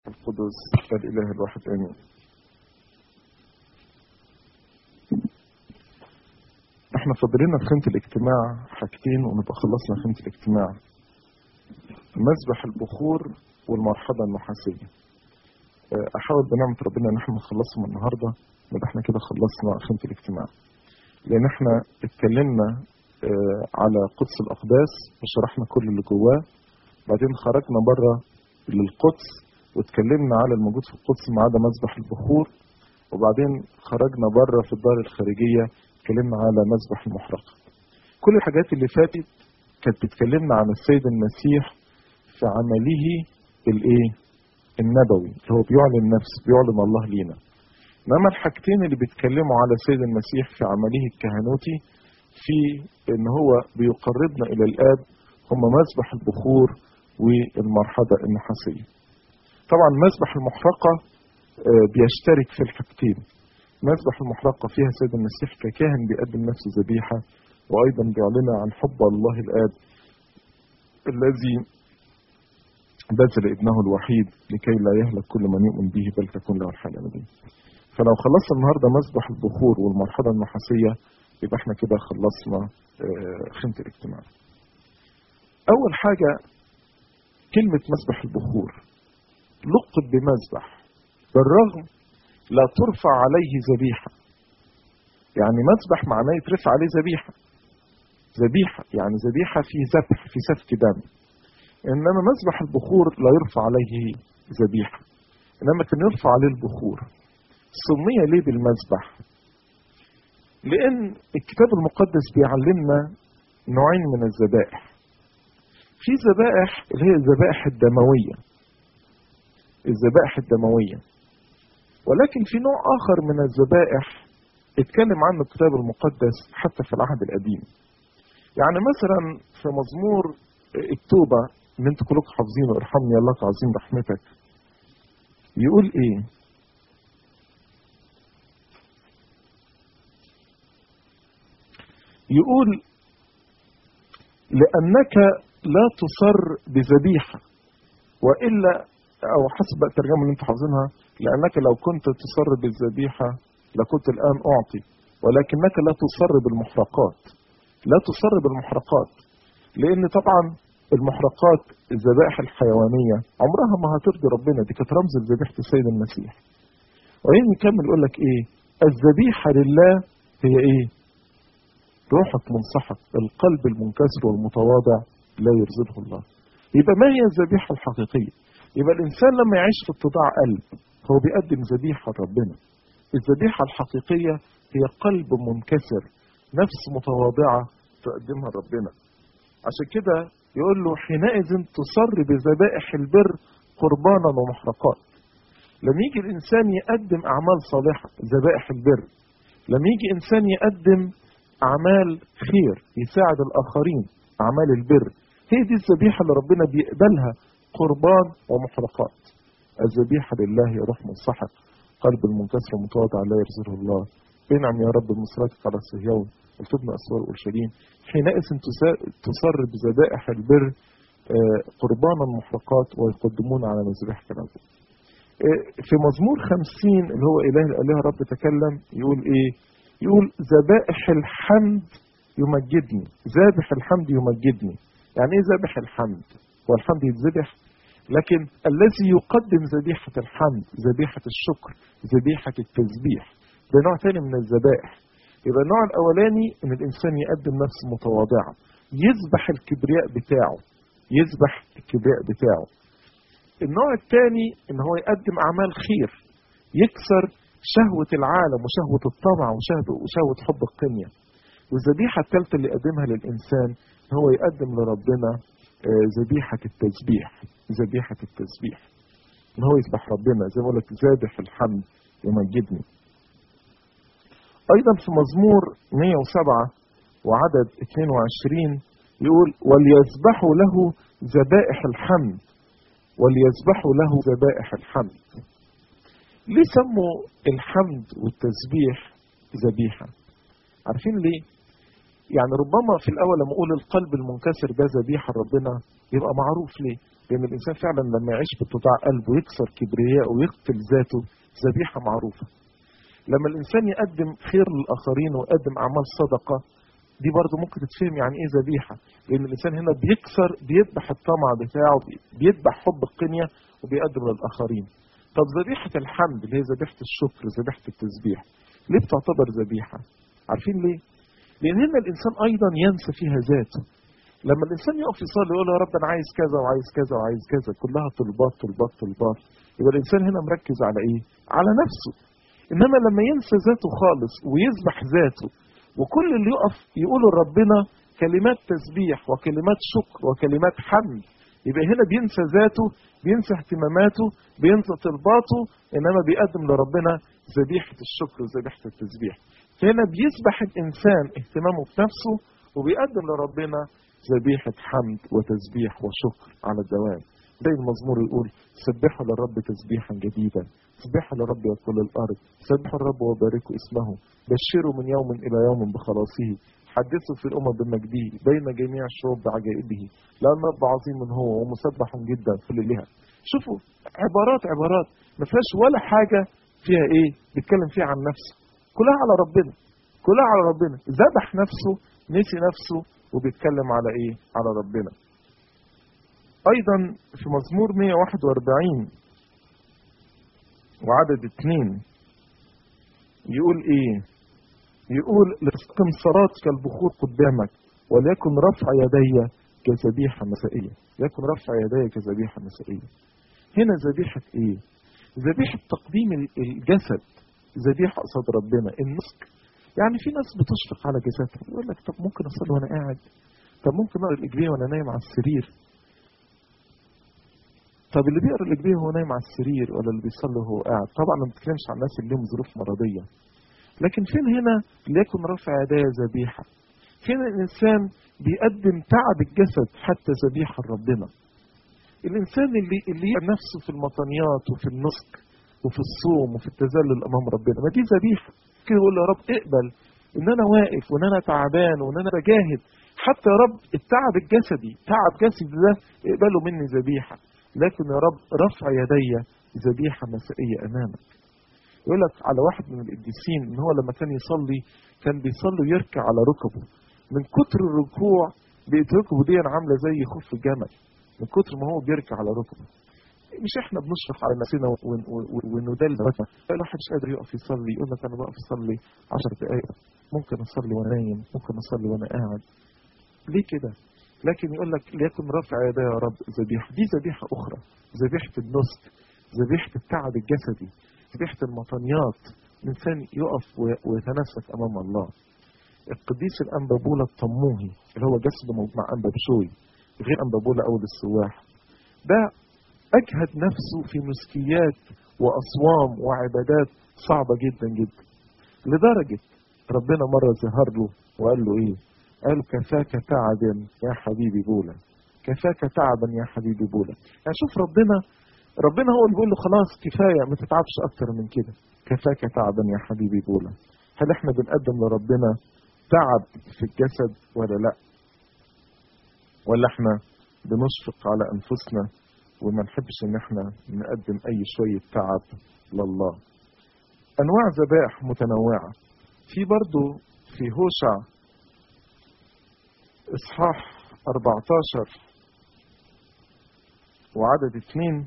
القدس الإله الواحد آمين احنا فاضلنا في خيمة الاجتماع حاجتين ونبقى خلصنا خيمة الاجتماع مسبح البخور والمرحلة النحاسية احاول بنعمة ربنا ان احنا نخلصهم النهاردة يبقى احنا كده خلصنا خيمة الاجتماع لان احنا اتكلمنا اه على قدس الاقداس وشرحنا كل اللي جواه بعدين خرجنا بره للقدس واتكلمنا على الموجود في القدس ما عدا مسبح البخور وبعدين خرجنا بره في الدار الخارجية اتكلمنا على مسبح المحرقة كل الحاجات اللي فاتت كانت بتكلمنا عن السيد المسيح في عمله الايه النبوي اللي هو بيعلن نفس بيعلن الله لينا انما الحاجتين اللي بيتكلموا على السيد المسيح في عمله الكهنوتي في ان هو بيقربنا الى الاب هم مسبح البخور والمرحله النحاسيه طبعا مسبح المحرقه بيشترك في الحاجتين مسبح المحرقه فيها سيد المسيح ككاهن بيقدم نفسه ذبيحه وايضا بيعلن عن حب الله الاب الذي بذل ابنه الوحيد لكي لا يهلك كل من يؤمن به بل تكون له الحياه الابديه. فلو خلصنا النهارده مسبح البخور والمرحله النحاسيه يبقى احنا كده خلصنا خيمه الاجتماع. اول حاجه كلمه مسبح البخور لقب بمذبح بالرغم لا ترفع عليه ذبيحه. يعني مذبح معناه يترفع عليه ذبيحه. ذبيحه يعني ذبيحه في ذبح في سفك دم. انما مذبح البخور لا يرفع عليه ذبيحه انما كان يرفع عليه البخور سمي ليه بالمذبح لان الكتاب المقدس بيعلمنا نوعين من الذبائح في ذبائح اللي هي الذبائح الدمويه الذبائح الدمويه ولكن في نوع اخر من الذبائح اتكلم عنه الكتاب المقدس حتى في العهد القديم يعني مثلا في مزمور التوبه اللي انتوا كلكم حافظينه ارحمني الله عظيم رحمتك يقول ايه يقول لأنك لا تصر بذبيحة وإلا أو حسب الترجمة اللي انتوا حافظينها لأنك لو كنت تصر بالذبيحة لكنت الآن أعطي ولكنك لا تصر بالمحرقات لا تصر بالمحرقات لأن طبعا المحرقات الذبائح الحيوانيه عمرها ما هترضي ربنا دي كانت رمز لذبيحه السيد المسيح. وبعدين يكمل يقول لك ايه؟ الذبيحه لله هي ايه؟ روحك منصحك القلب المنكسر والمتواضع لا يرزقه الله. يبقى ما هي الذبيحه الحقيقيه؟ يبقى الانسان لما يعيش في اتضاع قلب هو بيقدم ذبيحه لربنا. الذبيحه الحقيقيه هي قلب منكسر نفس متواضعه تقدمها لربنا. عشان كده يقول له حينئذ تصر بذبائح البر قربانا ومحرقات لما يجي الانسان يقدم اعمال صالحه ذبائح البر لما يجي انسان يقدم اعمال خير يساعد الاخرين اعمال البر هي دي الذبيحه اللي ربنا بيقبلها قربان ومحرقات الذبيحه لله يا روح منسحق قلب المنكسر المتواضع لا يرزقه الله انعم يا رب بنصرتك على صهيون وتبنى اسوار اورشليم حينئذ تصر بذبائح البر قربانا محرقات ويقدمون على مذبح كنبه. في مزمور خمسين اللي هو إله الآلهة رب تكلم يقول إيه؟ يقول ذبائح الحمد يمجدني، ذابح الحمد يمجدني. يعني إيه ذابح الحمد؟ هو الحمد يتذبح؟ لكن الذي يقدم ذبيحة الحمد، ذبيحة الشكر، ذبيحة التسبيح، ده نوع تاني من الذبائح. يبقى النوع الاولاني ان الانسان يقدم نفسه متواضعه يذبح الكبرياء بتاعه يذبح الكبرياء بتاعه النوع الثاني ان هو يقدم اعمال خير يكسر شهوة العالم وشهوة الطمع وشهوة, وشهوة حب القنية والذبيحة الثالثة اللي يقدمها للإنسان هو يقدم لربنا ذبيحة التسبيح ذبيحة التسبيح ان هو يذبح ربنا زي ما بقول لك ذابح الحمد يمجدني أيضا في مزمور 107 وعدد 22 يقول وليذبحوا له ذبائح الحمد وليذبحوا له ذبائح الحمد ليه سموا الحمد والتسبيح ذبيحة عارفين ليه يعني ربما في الأول لما أقول القلب المنكسر ده ذبيحة ربنا يبقى معروف ليه لأن الإنسان فعلا لما يعيش باتضاع قلبه ويكسر كبرياءه ويقتل ذاته ذبيحة معروفة لما الإنسان يقدم خير للآخرين ويقدم أعمال صدقة دي برضه ممكن تتفهم يعني إيه ذبيحة لأن الإنسان هنا بيكسر بيذبح الطمع بتاعه بيذبح حب القنية وبيقدم للآخرين طب ذبيحة الحمد اللي هي ذبيحة الشكر ذبيحة التسبيح ليه بتعتبر ذبيحة؟ عارفين ليه؟ لأن هنا الإنسان أيضا ينسى فيها ذاته لما الإنسان يقف يصلي يقول يا رب أنا عايز كذا وعايز كذا وعايز كذا كلها طلبات طلبات طلبات يبقى الإنسان هنا مركز على إيه؟ على نفسه إنما لما ينسى ذاته خالص ويذبح ذاته وكل اللي يقف يقوله لربنا كلمات تسبيح وكلمات شكر وكلمات حمد يبقى هنا بينسى ذاته بينسى اهتماماته بينسى طلباته انما بيقدم لربنا ذبيحه الشكر وذبيحه التسبيح هنا بيسبح الانسان اهتمامه بنفسه وبيقدم لربنا ذبيحه حمد وتسبيح وشكر على الدوام زي المزمور يقول سبحوا للرب تسبيحا جديدا سبحوا للرب يا كل الارض سبحوا الرب وباركوا اسمه بشروا من يوم الى يوم بخلاصه حدثوا في الامم بمجده بين جميع الشعوب بعجائبه لان رب عظيم هو ومسبح جدا في ليلها شوفوا عبارات عبارات ما فيهاش ولا حاجه فيها ايه بيتكلم فيها عن نفسه كلها على ربنا كلها على ربنا ذبح نفسه نسي نفسه وبيتكلم على ايه على ربنا ايضا في مزمور 141 وعدد اثنين يقول ايه يقول لتسقم صلات كالبخور قدامك وليكن رفع يدي كذبيحة مسائية يكن رفع يدي كذبيحة مسائية هنا ذبيحة ايه ذبيحة تقديم الجسد ذبيحة قصاد ربنا النسك يعني في ناس بتشفق على جسدها يقول لك طب ممكن اصلي وانا قاعد طب ممكن اقرا الاجبيه وانا نايم على السرير طب اللي بيقرا الاجبيه وهو نايم على السرير ولا اللي بيصلي وهو قاعد طبعا ما بتكلمش عن الناس اللي لهم ظروف مرضيه لكن فين هنا ليكن رفع يدي ذبيحه فين الانسان بيقدم تعب الجسد حتى ذبيحه لربنا الانسان اللي اللي يقع نفسه في المطنيات وفي النسك وفي الصوم وفي التذلل امام ربنا ما دي ذبيحه كده يقول يا رب اقبل ان انا واقف وان انا تعبان وان انا بجاهد حتى يا رب التعب الجسدي تعب جسدي ده اقبله مني ذبيحه لكن يا رب رفع يدي ذبيحه مسائيه امامك يقول لك على واحد من القديسين ان هو لما كان يصلي كان بيصلي ويركع على ركبه من كتر الركوع بقت ركبه دي عامله زي خف الجمل من كتر ما هو بيركع على ركبه مش احنا بنشرف على نفسنا وندل مثلا الواحد مش قادر يقف يصلي يقول لك انا بقف اصلي 10 دقائق ممكن اصلي وانا نايم ممكن اصلي وانا قاعد ليه كده؟ لكن يقول لك ليكن رفع يدي يا رب ذبيحه دي ذبيحه اخرى ذبيحه النسك ذبيحه التعب الجسدي ذبيحه المطنيات الانسان يقف ويتنسك امام الله القديس الانبابولا الطموهي اللي هو جسده مع انبابشوي غير انبابولا اول السواح ده اجهد نفسه في مسكيات واصوام وعبادات صعبه جدا جدا لدرجه ربنا مره ظهر له وقال له ايه؟ قال كفاك تعبا يا حبيبي بولا كفاك تعبا يا حبيبي بولا يعني شوف ربنا ربنا هو اللي بيقول له خلاص كفايه ما تتعبش اكتر من كده كفاك تعبا يا حبيبي بولا هل احنا بنقدم لربنا تعب في الجسد ولا لا ولا احنا بنشفق على انفسنا وما نحبش ان احنا نقدم اي شويه تعب لله انواع ذبائح متنوعه في برضو في هوشع اصحاح 14 وعدد اثنين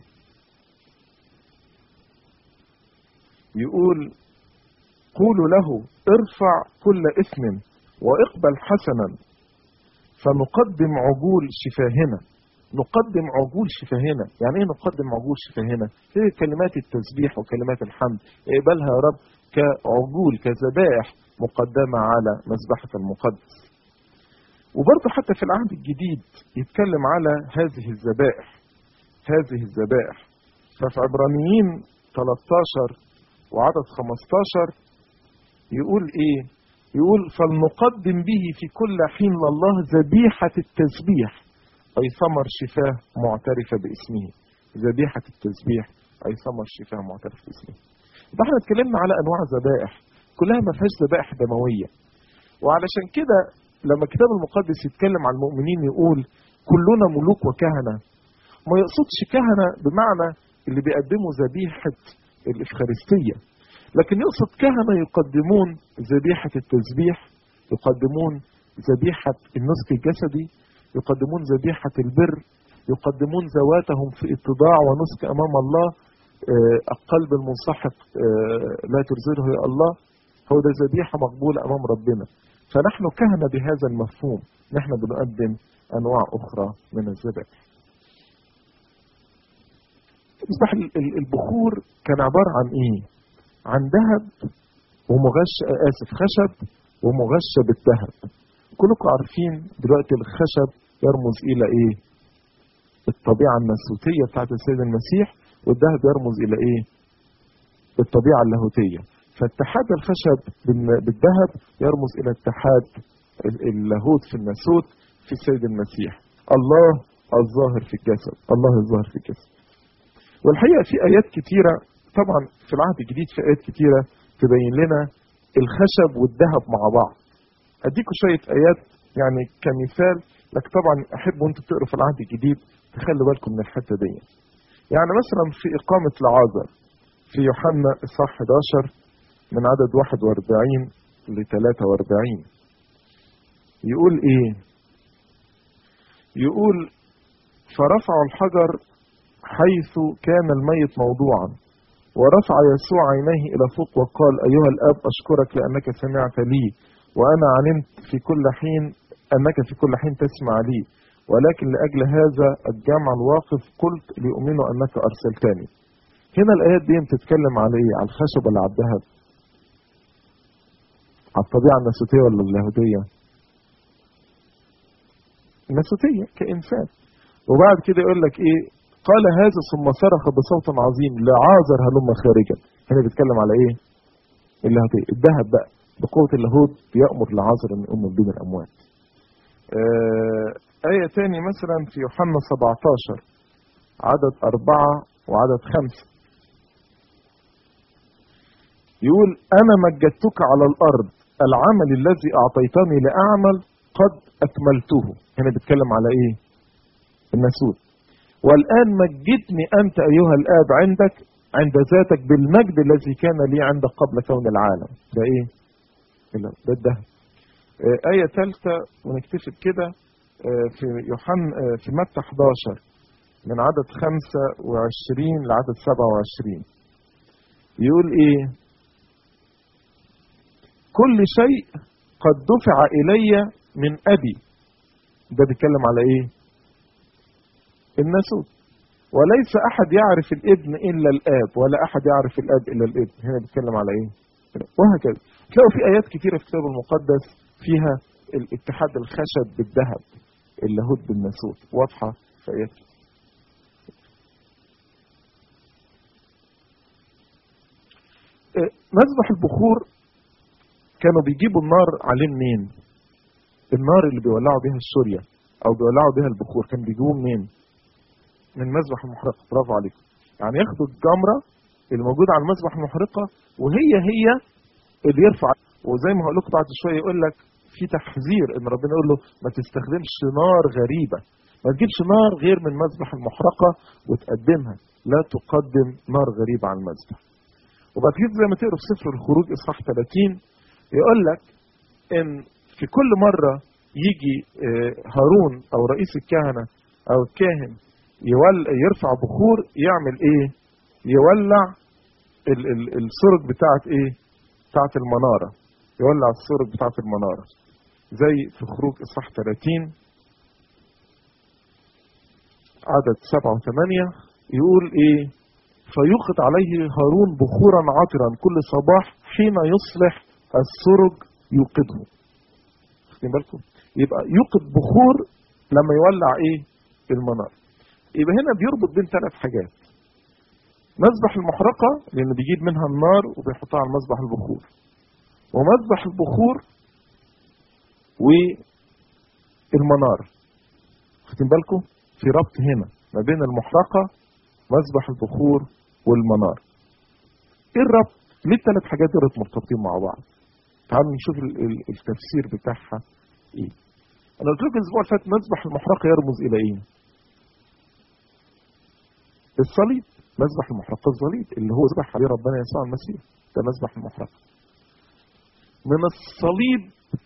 يقول قولوا له ارفع كل اثم واقبل حسنا فنقدم عجول شفاهنا نقدم عجول شفاهنا يعني ايه نقدم عجول شفاهنا هي كلمات التسبيح وكلمات الحمد اقبلها يا رب كعجول كذبائح مقدمة على مذبحة المقدس وبرضه حتى في العهد الجديد يتكلم على هذه الذبائح هذه الذبائح ففي عبرانيين 13 وعدد 15 يقول ايه يقول فلنقدم به في كل حين لله ذبيحة التسبيح أي ثمر شفاه معترفة باسمه ذبيحة التسبيح أي ثمر شفاه معترف باسمه يبقى احنا اتكلمنا على أنواع ذبائح كلها ما فيهاش ذبائح دموية وعلشان كده لما الكتاب المقدس يتكلم عن المؤمنين يقول كلنا ملوك وكهنة ما يقصدش كهنة بمعنى اللي بيقدموا ذبيحة الإفخارستية لكن يقصد كهنة يقدمون ذبيحة التسبيح يقدمون ذبيحة النسك الجسدي يقدمون ذبيحة البر يقدمون ذواتهم في اتضاع ونسك أمام الله القلب المنسحق لا ترزله يا الله هو ده ذبيحة مقبولة أمام ربنا فنحن كهنة بهذا المفهوم نحن بنقدم أنواع أخرى من الذبائح مصباح البخور كان عبارة عن إيه؟ عن ذهب ومغش آسف خشب ومغشى بالذهب كلكم عارفين دلوقتي الخشب يرمز إلى إيه؟ الطبيعة الناسوتية بتاعت السيد المسيح والذهب يرمز إلى إيه؟ الطبيعة اللاهوتية فاتحاد الخشب بالذهب يرمز إلى اتحاد اللاهوت في الناسوت في السيد المسيح الله الظاهر في الجسد الله الظاهر في الجسد والحقيقة في آيات كتيرة طبعا في العهد الجديد في آيات كتيرة تبين لنا الخشب والذهب مع بعض أديكم شوية آيات يعني كمثال لك طبعا أحب وأنتوا تقروا في العهد الجديد تخلوا بالكم من الحتة دي يعني مثلا في إقامة لعازر في يوحنا الصح 11 من عدد 41 ل 43 يقول ايه يقول فرفعوا الحجر حيث كان الميت موضوعا ورفع يسوع عينيه الى فوق وقال ايها الاب اشكرك لانك سمعت لي وانا علمت في كل حين انك في كل حين تسمع لي ولكن لاجل هذا الجمع الواقف قلت ليؤمنوا انك ارسلتني هنا الايات دي بتتكلم على ايه على الخشب ولا على الذهب على الطبيعه الناسوتيه ولا اللاهوتيه الناسوتيه كانسان وبعد كده يقول لك ايه قال هذا ثم صرخ بصوت عظيم لعازر هلم خارجا هنا بيتكلم على ايه اللاهوتيه الذهب بقى بقوه اللاهوت بيامر لعازر ان يقوم من بين الاموات آه آية تاني مثلا في يوحنا 17 عدد أربعة وعدد خمسة يقول أنا مجدتك على الأرض العمل الذي أعطيتني لأعمل قد أكملته هنا بيتكلم على إيه الناسوت والآن مجدني أنت أيها الآب عندك عند ذاتك بالمجد الذي كان لي عندك قبل كون العالم ده إيه ده الدهب آية ثالثة ونكتفي كده في يوحنا في متى 11 من عدد 25 لعدد 27 يقول ايه كل شيء قد دفع الي من ابي ده بيتكلم على ايه الناسوت وليس احد يعرف الابن الا الاب ولا احد يعرف الاب الا الابن هنا بيتكلم على ايه وهكذا تلاقوا في ايات كتيره في الكتاب المقدس فيها الاتحاد الخشب بالذهب اللاهوت بالناسوت واضحه في ايات مذبح البخور كانوا بيجيبوا النار عليه منين؟ النار اللي بيولعوا بيها السوريا او بيولعوا بيها البخور كان بيجيبوه منين؟ من مذبح المحرقه برافو عليكم يعني ياخدوا الجمره اللي موجوده على المذبح المحرقه وهي هي اللي يرفع وزي ما هقول لكم بعد شويه يقول لك في تحذير ان ربنا يقول له ما تستخدمش نار غريبه ما تجيبش نار غير من مذبح المحرقه وتقدمها لا تقدم نار غريبه على المذبح وبعد كده زي ما تقرا في سفر الخروج اصحاح 30 يقول لك ان في كل مره يجي هارون او رئيس الكهنه او الكاهن يول يرفع بخور يعمل ايه؟ يولع ال ال السرج بتاعت ايه؟ بتاعت المناره يولع السرج بتاعت المناره زي في خروج اصحاح 30 عدد سبعة وثمانية يقول ايه فيوقد عليه هارون بخورا عطرا كل صباح حين يصلح السرج يوقده واخدين بالكم يبقى يوقد بخور لما يولع ايه المنار يبقى هنا بيربط بين ثلاث حاجات مذبح المحرقة لأنه بيجيب منها النار وبيحطها على مذبح البخور ومذبح البخور والمنار واخدين بالكم في ربط هنا ما بين المحرقة مذبح البخور والمنار ايه الربط ليه الثلاث حاجات دول مرتبطين مع بعض تعالوا نشوف التفسير بتاعها ايه انا قلت لكم الاسبوع اللي فات مذبح المحرقة يرمز الى ايه الصليب مذبح المحرقة الصليب اللي هو ذبح عليه ربنا يسوع المسيح ده مذبح المحرقة من الصليب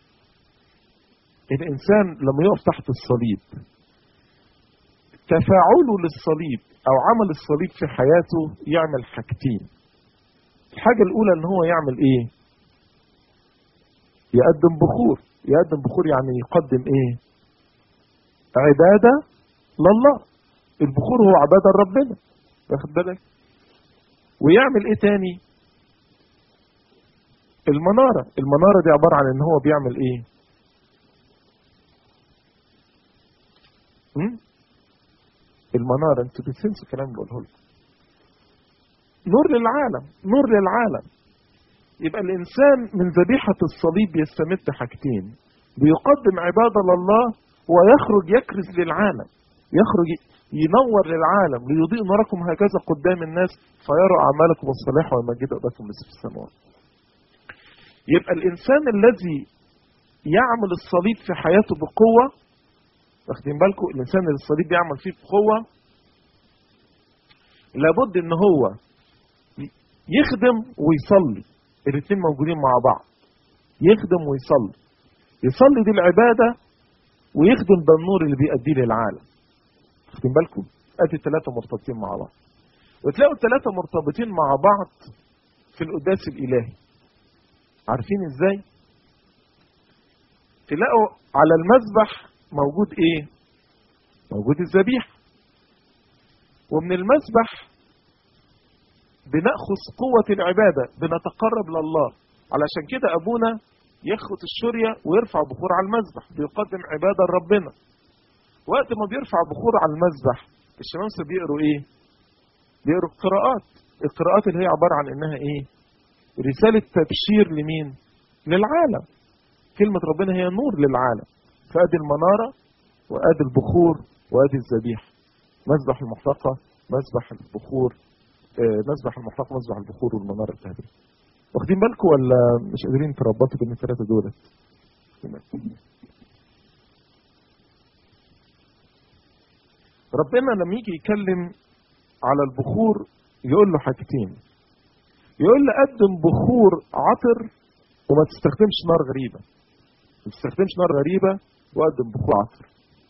الإنسان لما يقف تحت الصليب تفاعله للصليب أو عمل الصليب في حياته يعمل حاجتين الحاجة الأولى إن هو يعمل إيه؟ يقدم بخور يقدم بخور يعني يقدم إيه؟ عبادة لله البخور هو عبادة لربنا واخد بالك؟ ويعمل إيه تاني؟ المنارة المنارة دي عبارة عن إن هو بيعمل إيه؟ م? المنارة انتوا بتنسوا الكلام اللي بقوله لكم نور للعالم نور للعالم يبقى الإنسان من ذبيحة الصليب يستمد حاجتين بيقدم عبادة لله ويخرج يكرز للعالم يخرج ينور للعالم ليضيء نوركم هكذا قدام الناس فيروا أعمالكم الصالحة ويمجد أباكم في السماوات يبقى الإنسان الذي يعمل الصليب في حياته بقوة واخدين بالكم الإنسان اللي الصليب بيعمل فيه بقوة لابد إن هو يخدم ويصلي الاثنين موجودين مع بعض يخدم ويصلي يصلي دي العبادة ويخدم ده النور اللي بيأديه للعالم واخدين بالكم ادي الثلاثة مرتبطين مع بعض وتلاقوا الثلاثة مرتبطين مع بعض في القداس الإلهي عارفين ازاي تلاقوا على المذبح موجود ايه موجود الذبيحة ومن المذبح بنأخذ قوة العبادة بنتقرب لله علشان كده أبونا يخط الشرية ويرفع بخور على المذبح بيقدم عبادة لربنا وقت ما بيرفع بخور على المذبح الشمامسة بيقروا ايه بيقروا القراءات القراءات اللي هي عبارة عن انها ايه رسالة تبشير لمين للعالم كلمة ربنا هي نور للعالم فادي المنارة وادي البخور وادي الذبيحة مذبح المحرقة مذبح البخور آه مذبح المحرقة مذبح البخور والمنارة الذهبية واخدين بالكم ولا مش قادرين تربطوا بين الثلاثة دول ربنا لما يجي يتكلم على البخور يقول له حاجتين يقول له قدم بخور عطر وما تستخدمش نار غريبة ما تستخدمش نار غريبة وقدم بخور عطر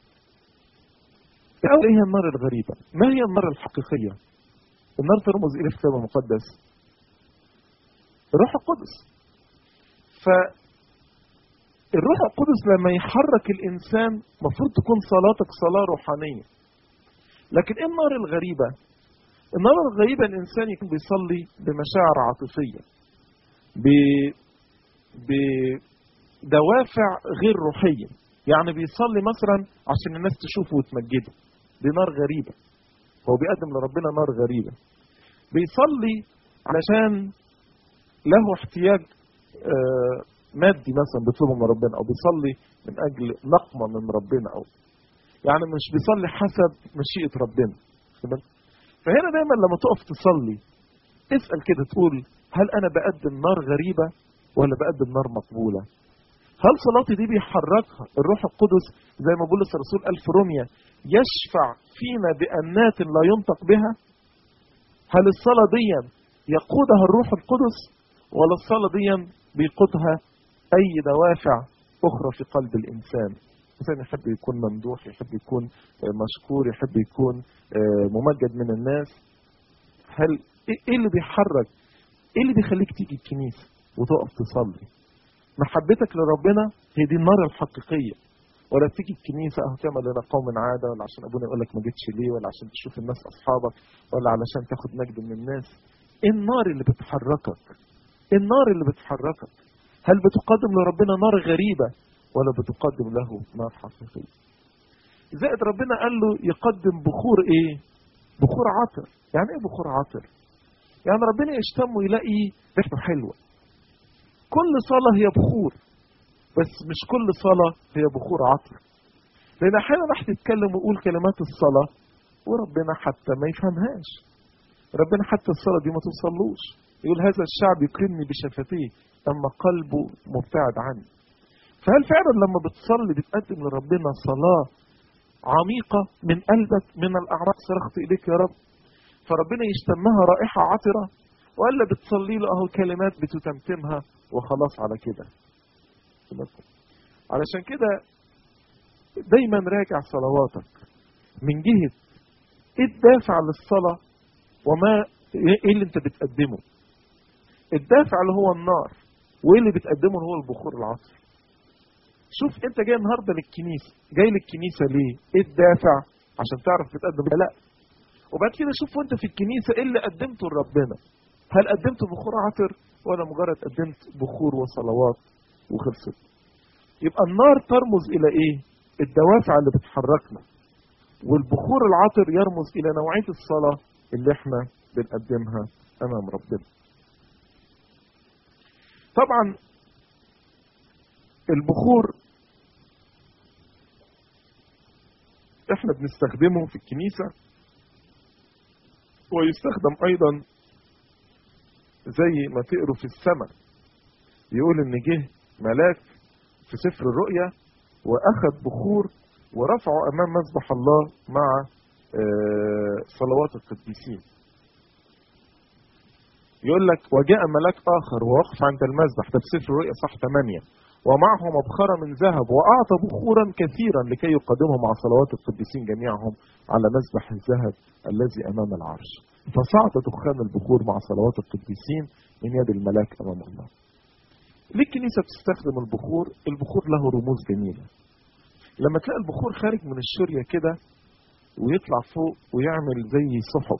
ايه هي النار الغريبة ما هي النار الحقيقية النار ترمز الى الكتاب المقدس الروح القدس فالروح القدس لما يحرك الانسان المفروض تكون صلاتك صلاة روحانية لكن ايه النار الغريبة النار الغريبة الانسان يكون بيصلي بمشاعر عاطفية ب... بدوافع غير روحية يعني بيصلي مثلا عشان الناس تشوفه وتمجده دي نار غريبة هو بيقدم لربنا نار غريبة بيصلي علشان له احتياج آه مادي مثلا بيطلبه من ربنا او بيصلي من اجل نقمة من ربنا او يعني مش بيصلي حسب مشيئة ربنا فهنا دايما لما تقف تصلي اسأل كده تقول هل انا بقدم نار غريبة ولا بقدم نار مقبولة هل صلاتي دي بيحركها الروح القدس زي ما بولس الرسول قال في روميا يشفع فينا بأنات لا ينطق بها هل الصلاة دي يقودها الروح القدس ولا الصلاة دي بيقودها أي دوافع أخرى في قلب الإنسان الإنسان يحب يكون ممدوح يحب يكون مشكور يحب يكون ممجد من الناس هل إيه اللي بيحرك إيه اللي بيخليك تيجي الكنيسة وتقف تصلي محبتك لربنا هي دي النار الحقيقية ولا تيجي الكنيسة أهو كما لنا قوم عادة ولا عشان أبونا يقول لك ما جيتش ليه ولا عشان تشوف الناس أصحابك ولا علشان تاخد مجد من الناس إيه النار اللي بتحركك إيه النار اللي بتحركك هل بتقدم لربنا نار غريبة ولا بتقدم له نار حقيقية زائد ربنا قال له يقدم بخور إيه بخور عطر يعني إيه بخور عطر يعني ربنا يشتم ويلاقي ريحته حلوة كل صلاة هي بخور بس مش كل صلاة هي بخور عطر لأن أحيانا واحد يتكلم ويقول كلمات الصلاة وربنا حتى ما يفهمهاش ربنا حتى الصلاة دي ما توصلوش يقول هذا الشعب يكرمني بشفتيه أما قلبه مبتعد عني فهل فعلا لما بتصلي بتقدم لربنا صلاة عميقة من قلبك من الأعراق صرخت إليك يا رب فربنا يشتمها رائحة عطرة ولا بتصلي له اهو كلمات بتتمتمها وخلاص على كده علشان كده دايما راجع صلواتك من جهة ايه الدافع للصلاة وما ايه اللي انت بتقدمه الدافع اللي هو النار وايه اللي بتقدمه اللي هو البخور العصري شوف انت جاي النهارده للكنيسه جاي للكنيسه ليه ايه الدافع عشان تعرف تتقدم لا وبعد كده شوف وانت في الكنيسه ايه اللي قدمته لربنا هل قدمت بخور عطر ولا مجرد قدمت بخور وصلوات وخلصت يبقى النار ترمز الى ايه الدوافع اللي بتحركنا والبخور العطر يرمز الى نوعيه الصلاه اللي احنا بنقدمها امام ربنا طبعا البخور احنا بنستخدمه في الكنيسة ويستخدم ايضا زي ما تقروا في السماء يقول ان جه ملاك في سفر الرؤيا واخذ بخور ورفعه امام مذبح الله مع صلوات القديسين يقول لك وجاء ملاك اخر ووقف عند المذبح ده في سفر الرؤيا صح 8 ومعه مبخرة من ذهب وأعطى بخورا كثيرا لكي يقدمه مع صلوات القديسين جميعهم على مذبح الذهب الذي أمام العرش فصعد دخان البخور مع صلوات القديسين من يد الملاك أمام الله ليه الكنيسة بتستخدم البخور البخور له رموز جميلة لما تلاقي البخور خارج من الشرية كده ويطلع فوق ويعمل زي سحب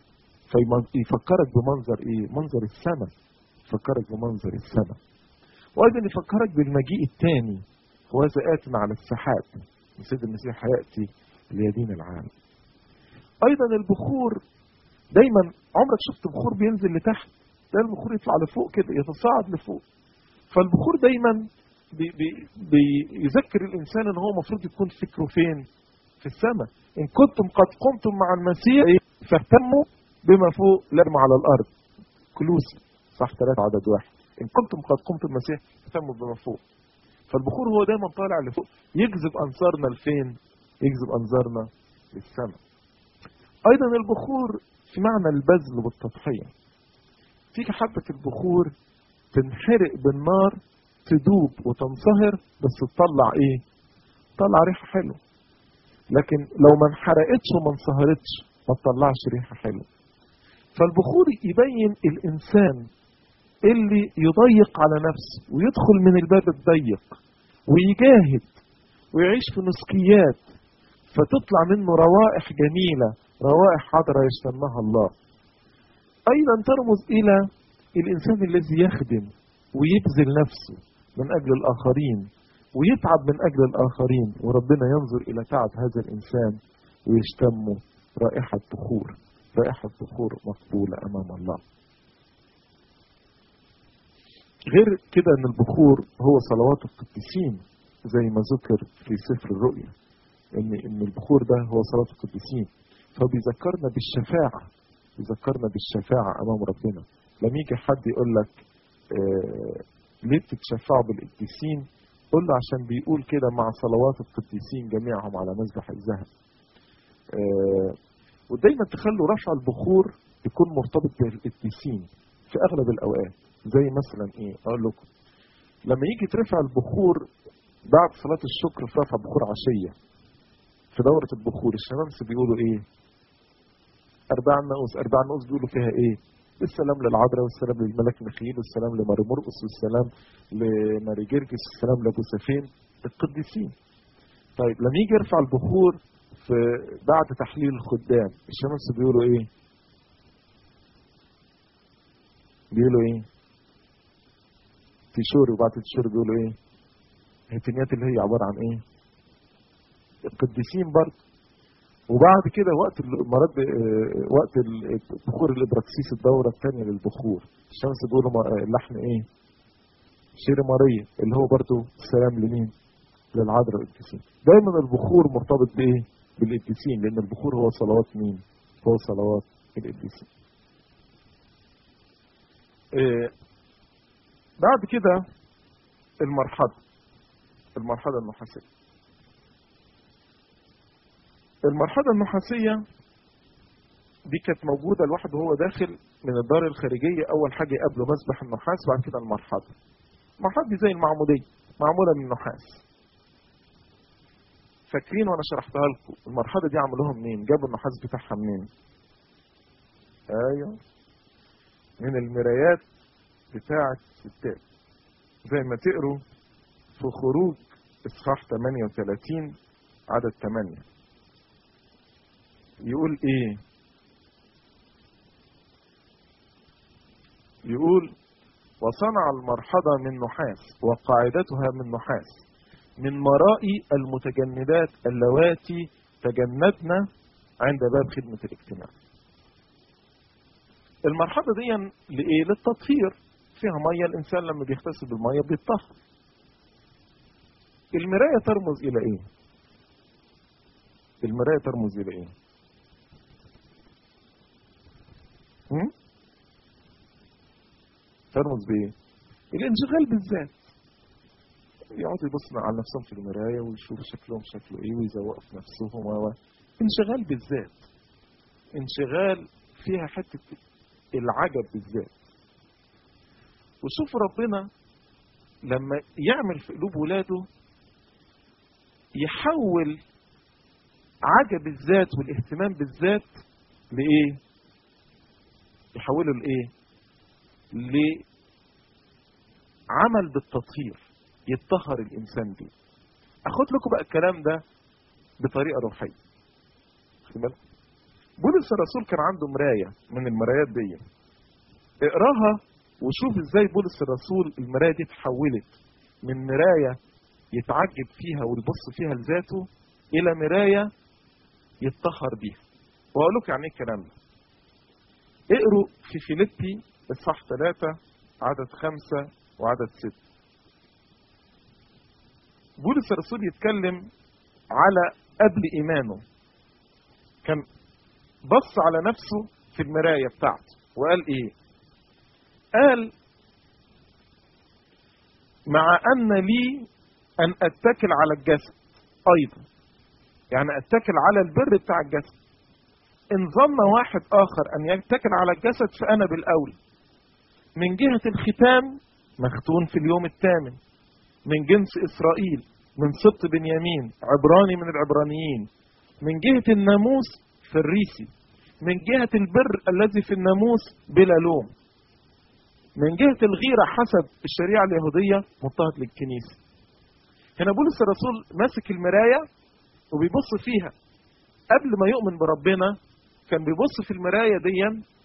فيفكرك بمنظر ايه منظر السماء يفكرك بمنظر السماء وايضا يفكرك بالمجيء الثاني هو آت على السحاب السيد المسيح هياتي ليدين العالم ايضا البخور دايما عمرك شفت بخور بينزل لتحت ده البخور يطلع لفوق كده يتصاعد لفوق فالبخور دايما بي بي بيذكر الانسان ان هو المفروض يكون فكره فين في السماء ان كنتم قد قمتم مع المسيح فاهتموا بما فوق لا على الارض كلوسي صح ثلاثة عدد واحد ان كنتم قد قمتم المسيح اهتموا بما فوق فالبخور هو دايما طالع لفوق يجذب انظارنا لفين يجذب انظارنا للسماء ايضا البخور في معنى البذل والتضحيه تيجي حبه البخور تنحرق بالنار تدوب وتنصهر بس تطلع ايه تطلع ريحه حلوه لكن لو ما انحرقتش وما انصهرتش ما تطلعش ريحه حلوه فالبخور يبين الانسان اللي يضيق على نفسه ويدخل من الباب الضيق ويجاهد ويعيش في نسكيات فتطلع منه روائح جميلة روائح حضرة يشتمها الله أيضا ترمز إلى الإنسان الذي يخدم ويبذل نفسه من أجل الآخرين ويتعب من أجل الآخرين وربنا ينظر إلى تعب هذا الإنسان ويشتمه رائحة بخور رائحة بخور مقبولة أمام الله غير كده ان البخور هو صلوات القديسين زي ما ذكر في سفر الرؤيا ان ان البخور ده هو صلاه القديسين فبيذكرنا بالشفاعه بيذكرنا بالشفاعه امام ربنا لما يجي حد يقول لك آه ليه بتتشفعوا بالقديسين قول له عشان بيقول كده مع صلوات القديسين جميعهم على مذبح الذهب آه ودايما تخلوا رفع البخور يكون مرتبط بالقديسين في اغلب الاوقات زي مثلا ايه اقول لكم لما يجي ترفع البخور بعد صلاة الشكر في رفع بخور عشية في دورة البخور الشمامسة بيقولوا ايه أربع نقوس أربع نقوس بيقولوا فيها ايه السلام للعذراء والسلام للملك ميخائيل والسلام لماري مرقس والسلام لماري جرجس والسلام لابو سفين القديسين طيب لما يجي يرفع البخور في بعد تحليل الخدام الشمامسة بيقولوا ايه بيقولوا ايه تيشور وبعد تيشور بيقولوا ايه هتنيات اللي هي عبارة عن ايه القديسين برضه وبعد كده وقت المرض وقت بخور الابراكسيس الدورة الثانية للبخور الشمس بيقولوا اللحن ايه شير ماريا اللي هو برضه السلام لمين للعذراء القديسين دايما البخور مرتبط بايه بالقديسين لان البخور هو صلوات مين هو صلوات القديسين إيه بعد كده المرحلة المرحلة النحاسية المرحلة النحاسية دي كانت موجودة الواحد وهو داخل من الدار الخارجية أول حاجة يقابله مسبح النحاس وبعد كده المرحضة المرحضة دي زي المعمودية معمولة من نحاس فاكرين وانا شرحتها لكم المرحلة دي عملوها منين جابوا النحاس بتاعها منين ايوه من المرايات بتاعة الستات زي ما تقروا في خروج اصحاح 38 عدد 8 يقول ايه يقول وصنع المرحضة من نحاس وقاعدتها من نحاس من مرائي المتجندات اللواتي تجندن عند باب خدمة الاجتماع المرحلة دي لإيه؟ للتطهير فيها مية الإنسان لما بيغتسل بالمية بيتطهر المراية ترمز إلى إيه؟ المراية ترمز إلى إيه؟ هم؟ ترمز بإيه؟ الانشغال بالذات يقعدوا يبصوا على نفسهم في المراية ويشوفوا شكلهم شكله ايه ويزوقوا في نفسهم و انشغال بالذات انشغال فيها حتة العجب بالذات وشوف ربنا لما يعمل في قلوب ولاده يحول عجب الذات والاهتمام بالذات لإيه؟ يحوله لإيه؟ لعمل بالتطهير يتطهر الانسان بيه اخد لكم بقى الكلام ده بطريقه روحيه خد بالك بولس الرسول كان عنده مرايه من المرايات دي اقراها وشوف ازاي بولس الرسول المرايه دي اتحولت من مرايه يتعجب فيها ويبص فيها لذاته الى مرايه يتطهر بيها واقول لكم يعني ايه الكلام ده اقروا في فيليبي اصحاح 3 عدد خمسة وعدد ستة بولس الرسول يتكلم على قبل ايمانه كان بص على نفسه في المراية بتاعته وقال ايه قال مع ان لي ان اتكل على الجسد ايضا يعني اتكل على البر بتاع الجسد ان ظن واحد اخر ان يتكل على الجسد فانا بالاولى من جهة الختام مختون في اليوم الثامن من جنس إسرائيل من سبط بنيامين عبراني من العبرانيين من جهة الناموس فريسي من جهة البر الذي في الناموس بلا لوم من جهة الغيرة حسب الشريعة اليهودية مضطهد للكنيسة هنا بولس الرسول ماسك المراية وبيبص فيها قبل ما يؤمن بربنا كان بيبص في المراية دي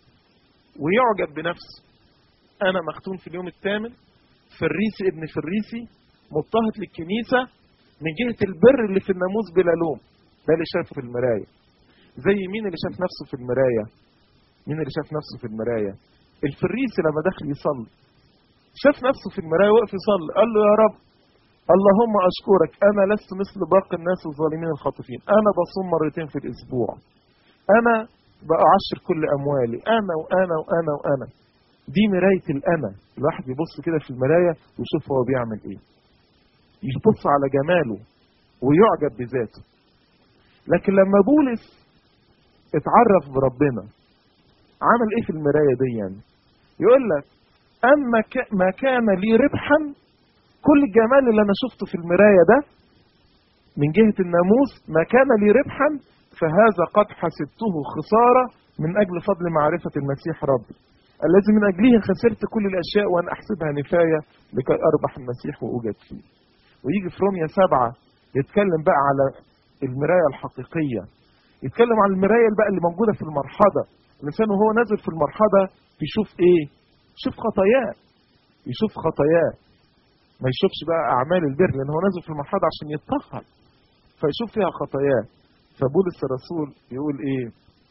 ويعجب بنفسه أنا مختون في اليوم الثامن فريسي ابن فريسي مضطهد للكنيسة من جهة البر اللي في الناموس بلا لوم ده اللي شافه في المراية زي مين اللي شاف نفسه في المراية مين اللي شاف نفسه في المراية الفريسي لما دخل يصلي شاف نفسه في المراية وقف يصلي قال له يا رب اللهم أشكرك أنا لست مثل باقي الناس الظالمين الخاطفين أنا بصوم مرتين في الأسبوع أنا بأعشر كل أموالي أنا وأنا وأنا وأنا دي مراية الأنا الواحد يبص كده في المراية ويشوف هو بيعمل إيه يبص على جماله ويعجب بذاته لكن لما بولس اتعرف بربنا عمل ايه في المراية دي يعني يقول لك اما ما كان لي ربحا كل الجمال اللي انا شفته في المراية ده من جهة الناموس ما كان لي ربحا فهذا قد حسبته خسارة من اجل فضل معرفة المسيح ربي الذي من اجله خسرت كل الاشياء وانا احسبها نفاية لكي اربح المسيح واوجد فيه ويجي في روميا سبعة يتكلم بقى على المراية الحقيقية يتكلم عن المراية بقى اللي موجودة في المرحضة الإنسان وهو نازل في المرحضة بيشوف إيه؟ يشوف خطاياه يشوف خطاياه ما يشوفش بقى أعمال البر لأن هو نازل في المرحضة عشان يتطهر فيشوف فيها خطاياه فبولس الرسول يقول إيه؟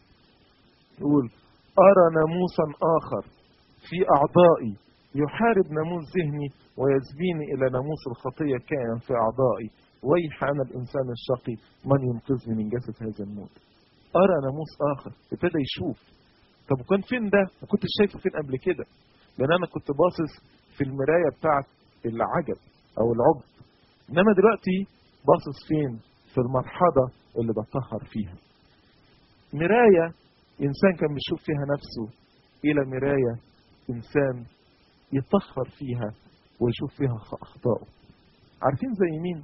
يقول أرى ناموسا آخر في أعضائي يحارب ناموس ذهني ويسبيني إلى ناموس الخطية كائن في أعضائي ويح أنا الإنسان الشقي من ينقذني من جسد هذا الموت أرى ناموس آخر ابتدى يشوف طب وكان فين ده؟ ما كنتش شايفه فين قبل كده لأن أنا كنت باصص في المراية بتاعت العجب أو العبد إنما دلوقتي باصص فين؟ في المرحلة اللي بطهر فيها مراية إنسان كان بيشوف فيها نفسه إلى مراية إنسان يطهر فيها ويشوف فيها أخطائه عارفين زي مين؟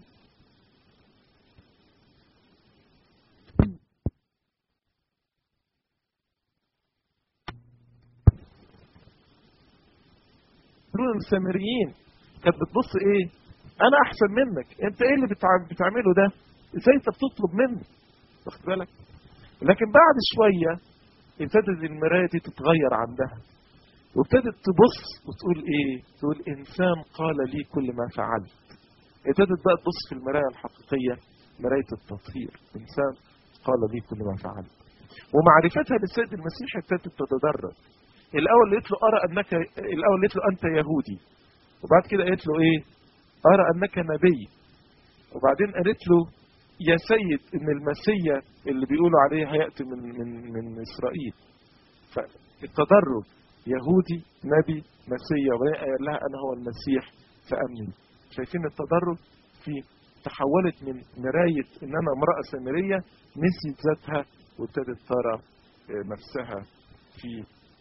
يقولون السامريين كانت بتبص ايه انا احسن منك انت ايه اللي بتع- بتعمله ده ازاي انت بتطلب مني واخد بالك لكن بعد شوية ابتدت المراية دي تتغير عندها وابتدت تبص وتقول ايه تقول انسان قال لي كل ما فعلت ابتدت بقى تبص في المراية الحقيقية مراية التطهير انسان قال لي كل ما فعلت ومعرفتها للسيد المسيح ابتدت تتدرج الاول قالت له ارى انك الاول قالت له انت يهودي وبعد كده قالت له ايه ارى انك نبي وبعدين قالت له يا سيد ان المسيا اللي بيقولوا عليه هياتي من من من اسرائيل فالتدرج يهودي نبي مسيا وبعدين قال لها انا هو المسيح فامني شايفين التدرج في تحولت من مرايه ان انا امراه سامريه نسيت ذاتها وابتدت ترى نفسها في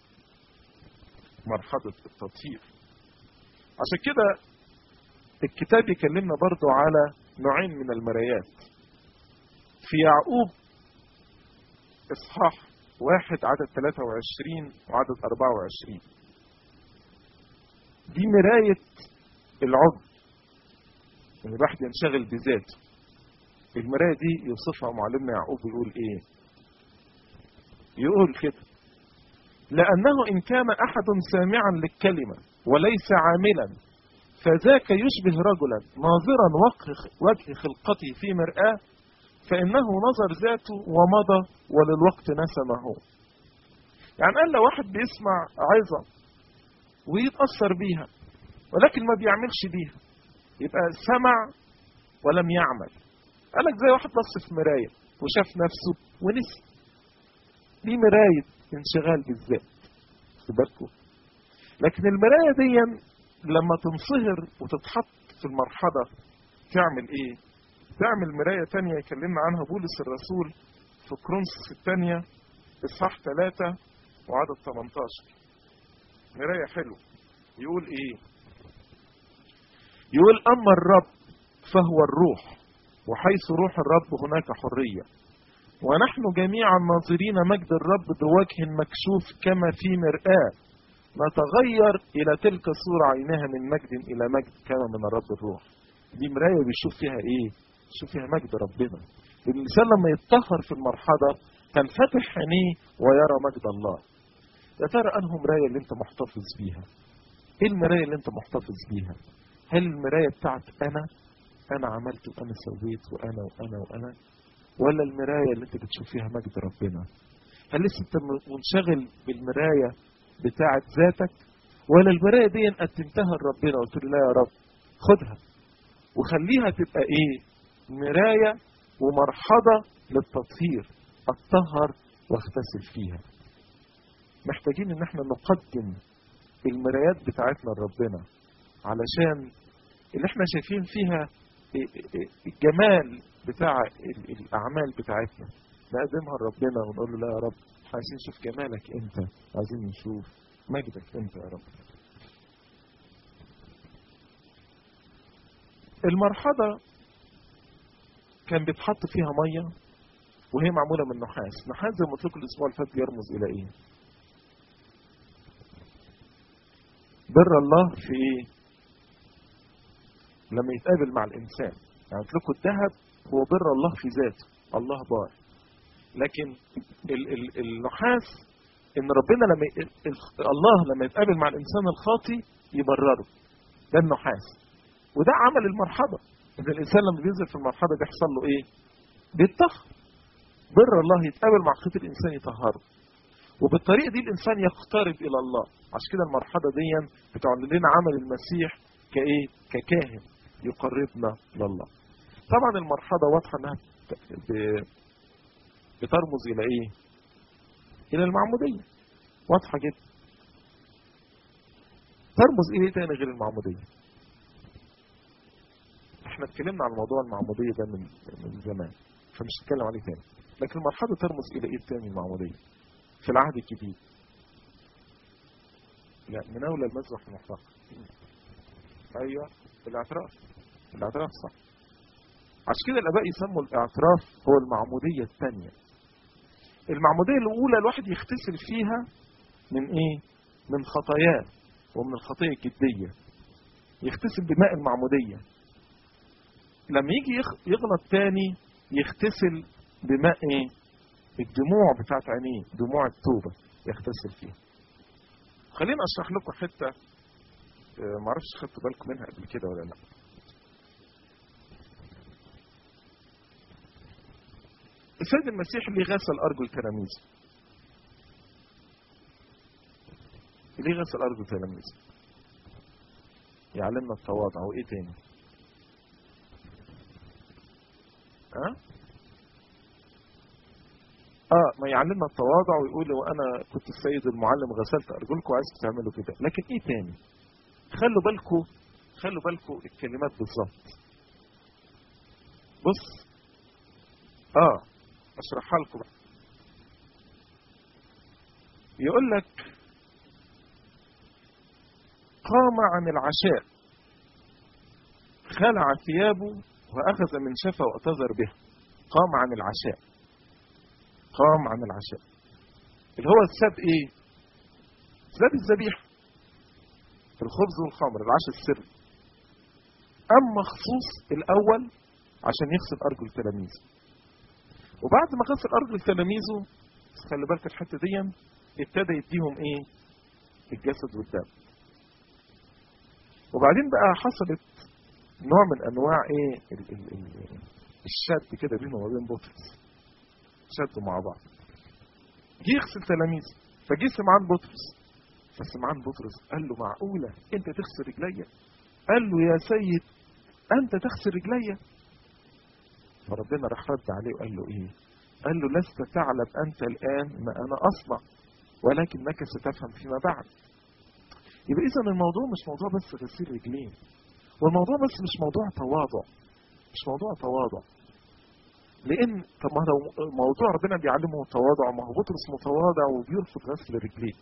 مرحلة التطهير عشان كده الكتاب يكلمنا برضو على نوعين من المرايات في يعقوب إصحاح واحد عدد 23 وعدد 24 دي مراية العجب ان الواحد ينشغل بذاته المراية دي يوصفها معلمنا يعقوب يقول ايه يقول كده لأنه إن كان أحد سامعا للكلمة وليس عاملا فذاك يشبه رجلا ناظرا وجه خلقته في مرآة فإنه نظر ذاته ومضى وللوقت نسى ما هو يعني قال لو واحد بيسمع عظة ويتأثر بيها ولكن ما بيعملش بيها يبقى سمع ولم يعمل قال لك زي واحد بص في مراية وشاف نفسه ونسي دي مراية انشغال بالذات بالكم لكن المراية دي لما تنصهر وتتحط في المرحلة تعمل ايه تعمل مراية تانية يكلمنا عنها بولس الرسول في كرونس الثانية اصحاح 3 وعدد 18 مراية حلو يقول ايه يقول اما الرب فهو الروح وحيث روح الرب هناك حريه ونحن جميعا ناظرين مجد الرب بوجه مكشوف كما في مرآة نتغير إلى تلك الصورة عينها من مجد إلى مجد كما من الرب الروح دي مراية بيشوف فيها إيه؟ بيشوف فيها مجد ربنا الإنسان لما يتطهر في المرحلة تنفتح عينيه ويرى مجد الله يا ترى أنه مراية اللي أنت محتفظ بيها إيه المراية اللي أنت محتفظ بيها هل المراية بتاعت أنا أنا عملت وأنا سويت وأنا وأنا وأنا ولا المراية اللي انت بتشوف فيها مجد ربنا هل لسه انت منشغل بالمراية بتاعة ذاتك ولا المراية دي قدمتها لربنا قلت له لا يا رب خدها وخليها تبقى ايه مراية ومرحضة للتطهير اتطهر واغتسل فيها محتاجين ان احنا نقدم المرايات بتاعتنا لربنا علشان اللي احنا شايفين فيها الجمال بتاع الاعمال بتاعتنا نقدمها لربنا ونقول له لا يا رب عايزين نشوف جمالك انت عايزين نشوف مجدك انت يا رب المرحضة كان بيتحط فيها مية وهي معمولة من نحاس نحاس زي ما قلت لكم الأسبوع اللي فات بيرمز إلى إيه؟ بر الله في إيه؟ لما يتقابل مع الإنسان يعني قلت لكم الذهب هو بر الله في ذاته الله بار لكن ال ال النحاس ان ربنا لما ي... الله لما يتقابل مع الانسان الخاطي يبرره ده النحاس وده عمل المرحبة ان الانسان لما بينزل في المرحبة بيحصل له ايه بيتطهر بر الله يتقابل مع خيط الانسان يطهره وبالطريقة دي الانسان يقترب الى الله عشان كده المرحلة دي بتعلن لنا عمل المسيح كايه ككاهن يقربنا لله طبعا المرحلة واضحة انها بترمز الى ايه الى المعمودية واضحة جدا ترمز الى ايه تاني غير المعمودية احنا اتكلمنا عن موضوع المعمودية ده من, من زمان فمش هتكلم عليه تاني لكن المرحلة ترمز الى ايه تاني المعمودية في العهد الجديد لا من اولى المذبح المحرق ايوه الاعتراف الاعتراف صح عشان كده الاباء يسموا الاعتراف هو المعموديه الثانيه المعموديه الاولى الواحد يغتسل فيها من ايه من خطاياه ومن الخطيه الجديه يغتسل بماء المعموديه لما يجي يغلط تاني يغتسل بماء ايه الدموع بتاعت عينيه دموع التوبه يغتسل فيها خليني اشرح لكم حته ما اعرفش خدتوا بالكم منها قبل كده ولا لا السيد المسيح اللي غسل ارجل تلاميذه ليه غسل ارجل تلاميذه يعلمنا التواضع وايه تاني ها أه؟ اه ما يعلمنا التواضع ويقول وانا كنت السيد المعلم غسلت ارجلكم وعايزكم تعملوا كده لكن ايه تاني خلوا بالكم خلوا بالكم الكلمات بالظبط بص اه اشرحها لكم يقول لك قام عن العشاء خلع ثيابه واخذ من شفه واعتذر به قام عن العشاء قام عن العشاء اللي هو الساب ايه ساب الذبيحه الخبز والخمر العشاء السري اما خصوص الاول عشان يغسل ارجل تلاميذه وبعد ما غسل ارجل تلاميذه خلي بالك الحته دي ابتدى يديهم ايه الجسد والدم وبعدين بقى حصلت نوع من انواع ايه ال ال ال الشد كده بينه وبين بطرس شدوا مع بعض جه يغسل تلاميذه فجه سمعان بطرس فسمعان بطرس قال له معقولة انت تغسل رجليا قال له يا سيد انت تغسل رجليا فربنا راح رد عليه وقال له ايه قال له لست تعلم انت الان ما انا اصنع ولكنك ستفهم فيما بعد يبقى اذا الموضوع مش موضوع بس غسيل رجلين والموضوع بس مش موضوع تواضع مش موضوع تواضع لان طب ما لو موضوع ربنا بيعلمه التواضع ما هو بطرس متواضع وبيرفض غسل رجليه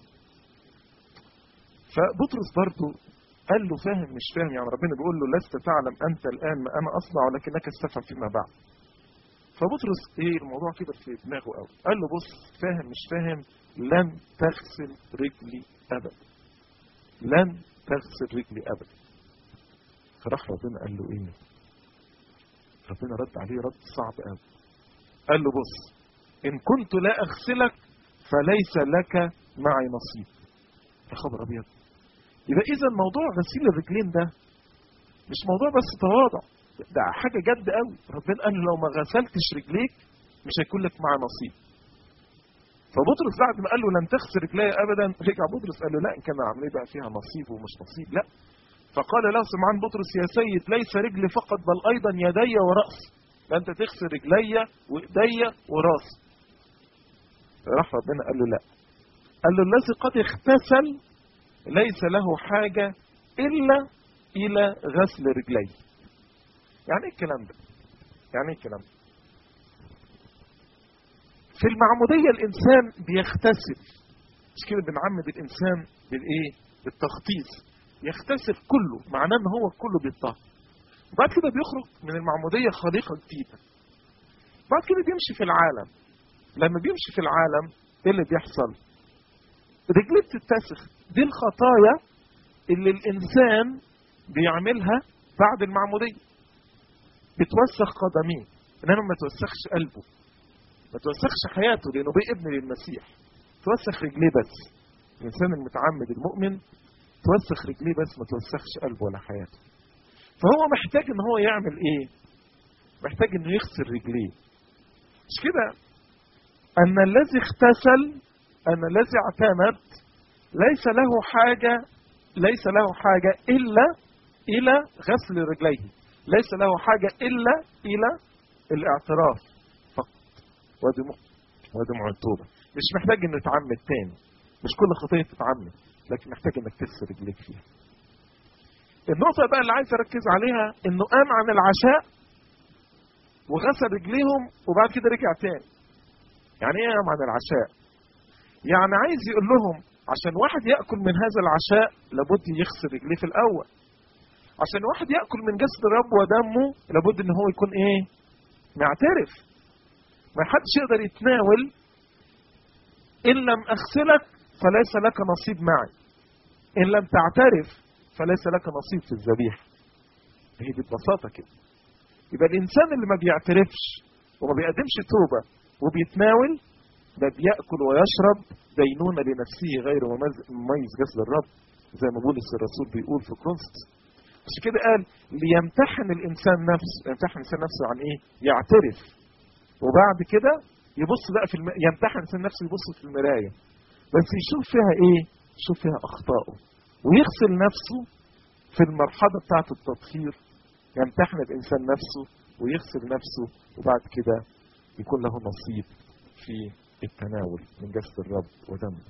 فبطرس برضه قال له فاهم مش فاهم يعني ربنا بيقول له لست تعلم انت الان ما انا اصنع ولكنك استفهم فيما بعد فبطرس ايه الموضوع كبر في دماغه قوي قال له بص فاهم مش فاهم لن تغسل رجلي ابدا لن تغسل رجلي ابدا فراح ربنا قال له ايه ربنا رد عليه رد صعب قوي قال له بص ان كنت لا اغسلك فليس لك معي نصيب يا خبر ابيض يبقى اذا موضوع غسيل الرجلين ده مش موضوع بس تواضع ده حاجه جد قوي ربنا قال لو ما غسلتش رجليك مش هيكون لك معي نصيب فبطرس بعد ما قال له لن تغسل رجلي ابدا رجع بطرس قال له لا ان كان العمليه بقى فيها نصيب ومش نصيب لا فقال له سمعان بطرس يا سيد ليس رجلي فقط بل ايضا يدي وراسي ده انت تغسل رجلي وايدي وراسي راح ربنا قال له لا قال له الذي قد اغتسل ليس له حاجة إلا إلى غسل رجليه يعني ايه الكلام ده يعني ايه الكلام ده في المعمودية الإنسان بيغتسل مش كده بنعمد الإنسان بالإيه بالتخطيط يغتسل كله معناه إن هو كله بيطهر وبعد كده بيخرج من المعمودية خليقة جديدة بعد كده بيمشي في العالم لما بيمشي في العالم ايه اللي بيحصل رجليه بتتسخ دي الخطايا اللي الانسان بيعملها بعد المعموديه بتوسخ قدميه انما ما توسخش قلبه ما توسخش حياته لانه بقى ابن للمسيح توسخ رجليه بس الانسان المتعمد المؤمن توسخ رجليه بس ما توسخش قلبه ولا حياته فهو محتاج ان هو يعمل ايه محتاج انه يغسل رجليه مش كده ان الذي اغتسل ان الذي اعتمد ليس له حاجة ليس له حاجة إلا إلى غسل رجليه ليس له حاجة إلا إلى الاعتراف فقط ودموع ودموع التوبة مش محتاج انه يتعمد تاني مش كل خطية تتعمد لكن محتاج انك تغسل رجليك فيها النقطة بقى اللي عايز اركز عليها انه قام عن العشاء وغسل رجليهم وبعد كده رجع تاني يعني ايه قام عن العشاء يعني عايز يقول لهم عشان واحد ياكل من هذا العشاء لابد يغسل رجليه في الاول عشان واحد ياكل من جسد الرب ودمه لابد ان هو يكون ايه معترف ما حدش يقدر يتناول ان لم اغسلك فليس لك نصيب معي ان لم تعترف فليس لك نصيب في الذبيحه هي دي ببساطه كده يبقى الانسان اللي ما بيعترفش وما بيقدمش توبه وبيتناول ده بياكل ويشرب دينونه لنفسه غير مميز جسد الرب زي ما بولس الرسول بيقول في كرونست عشان كده قال ليمتحن الانسان نفسه يمتحن الانسان نفسه عن ايه؟ يعترف وبعد كده يبص بقى في الم... يمتحن الانسان نفسه يبص في المرايه بس يشوف فيها ايه؟ يشوف فيها اخطائه ويغسل نفسه في المرحله بتاعه التطهير يمتحن الانسان نفسه ويغسل نفسه وبعد كده يكون له نصيب في التناول من جسد الرب ودمه.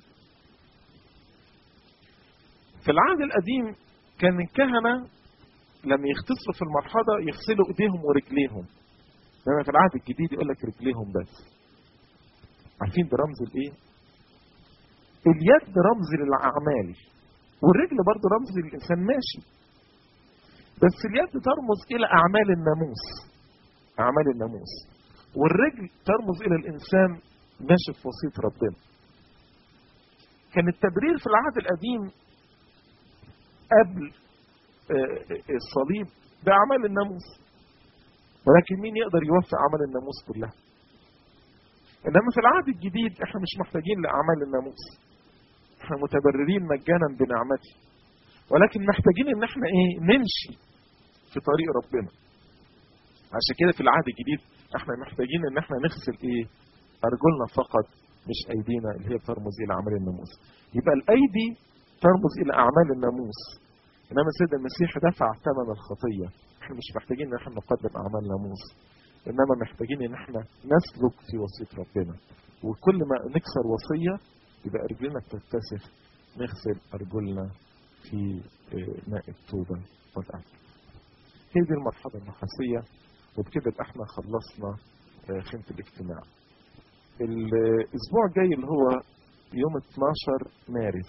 في العهد القديم كان الكهنه لما يغتسلوا في المرحله يغسلوا ايديهم ورجليهم. انما في العهد الجديد يقول لك رجليهم بس. عارفين ده رمز الايه؟ اليد رمز للاعمال والرجل برضه رمز للانسان ماشي. بس اليد ترمز الى اعمال الناموس. اعمال الناموس. والرجل ترمز الى الانسان ماشي في وصيه ربنا. كان التبرير في العهد القديم قبل الصليب باعمال الناموس. ولكن مين يقدر يوفي اعمال الناموس كلها؟ انما في العهد الجديد احنا مش محتاجين لاعمال الناموس. احنا متبررين مجانا بنعمته. ولكن محتاجين ان احنا ايه؟ نمشي في طريق ربنا. عشان كده في العهد الجديد احنا محتاجين ان احنا نغسل ايه؟ ارجلنا فقط مش ايدينا اللي هي بترمز الى اعمال الناموس. يبقى الايدي ترمز الى اعمال الناموس. انما السيد المسيح دفع ثمن الخطيه. احنا مش محتاجين ان احنا نقدم اعمال ناموس. انما محتاجين ان احنا نسلك في وصيه ربنا. وكل ما نكسر وصيه يبقى رجلنا بتتسف نغسل ارجلنا في ماء التوبه والامن. هي دي المرحله النحاسيه وبكده يبقى احنا خلصنا خيمه الاجتماع. الاسبوع الجاي اللي هو يوم 12 مارس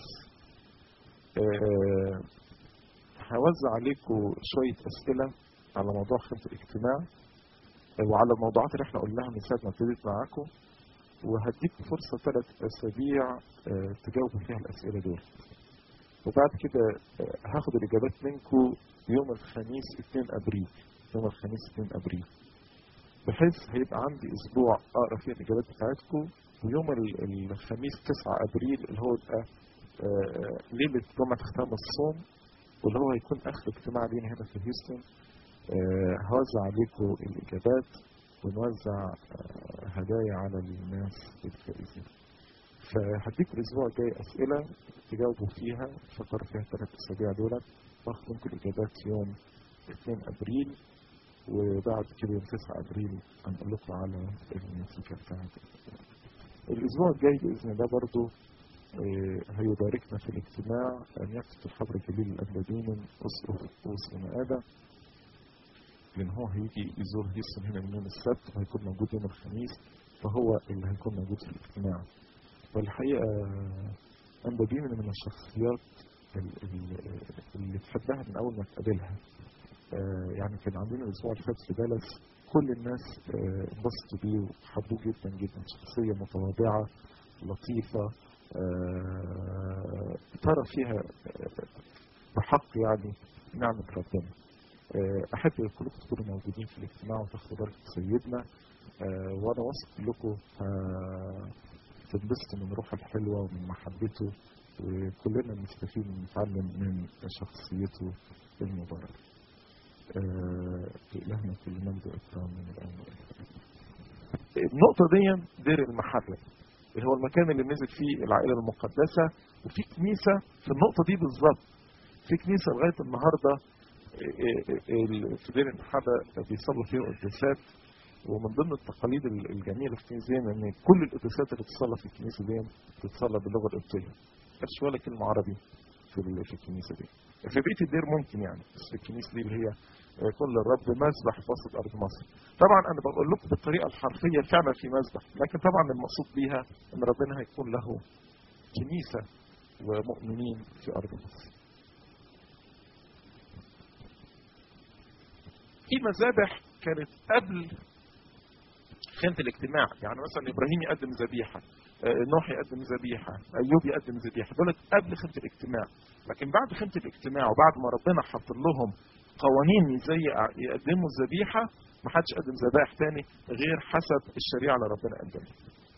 هوزع عليكم شويه اسئله على موضوع خيمه الاجتماع وعلى الموضوعات اللي احنا قلناها من ساعه ما ابتديت معاكم وهديكم فرصه ثلاث اسابيع تجاوبوا فيها الاسئله دول. وبعد كده هاخد الاجابات منكم يوم الخميس 2 ابريل يوم الخميس 2 ابريل بحيث هيبقى عندي اسبوع اقرا فيه الاجابات بتاعتكم ويوم الخميس 9 ابريل اللي هو يبقى ليله جمعه ختام الصوم واللي هو هيكون اخر اجتماع لينا هنا في هيوستن هوزع عليكم الاجابات ونوزع هدايا على الناس الفائزين. فهديكم الاسبوع الجاي اسئله تجاوبوا فيها تفكروا فيها ثلاث اسابيع دولت واخد منكم الاجابات يوم 2 ابريل وبعد كده يوم 9 ابريل هنقول لكم على النتيجه بتاعت الاسبوع الجاي باذن الله برضه هيباركنا في الاجتماع ان يكتب الحبر الجليل الابدين اسقف اسقف ادم لان هو هيجي يزور هيوستن هنا من يوم السبت وهيكون موجود يوم الخميس فهو اللي هيكون موجود في الاجتماع والحقيقه أنبابين من الشخصيات اللي تحبها من أول ما تقابلها يعني كان عندنا الأسبوع اللي فات في دالاس كل الناس انبسطوا بيه وحبوه جدا جدا شخصية متواضعة لطيفة ترى فيها بحق يعني نعمة ربنا أحب كلكم تكونوا موجودين في الاجتماع وتاخدوا بركة سيدنا وأنا واثق كلكم تنبسطوا من روحه الحلوة ومن محبته وكلنا نستفيد ونتعلم من شخصيته المباركة. آه إلهنا كل مجد وإكرام من الآن النقطة دي دير المحرة اللي هو المكان اللي نزل فيه العائلة المقدسة وفي كنيسة في النقطة دي بالظبط في كنيسة لغاية النهاردة في دير المحرة بيصلوا فيها قداسات ومن ضمن التقاليد الجميلة في الكنيسة دي ان كل القداسات اللي بتصلى في الكنيسة دي بتتصلى باللغة القبطية. مفيش ولا كلمة عربي في في الكنيسة دي. في بيت الدير ممكن يعني بس في الكنيسة دي اللي هي كل الرب مسبح في وسط أرض مصر. طبعا أنا بقول لكم بالطريقة الحرفية فعلا في مسبح، لكن طبعا المقصود بيها إن ربنا هيكون له كنيسة ومؤمنين في أرض مصر في مذابح كانت قبل خيمة الاجتماع يعني مثلا إبراهيم يقدم ذبيحة نوح يقدم ذبيحة أيوب يقدم ذبيحة دولت قبل خيمة الاجتماع لكن بعد خيمة الاجتماع وبعد ما ربنا حط لهم قوانين زي يقدموا الذبيحة ما حدش قدم ذبائح تاني غير حسب الشريعة اللي ربنا قدمها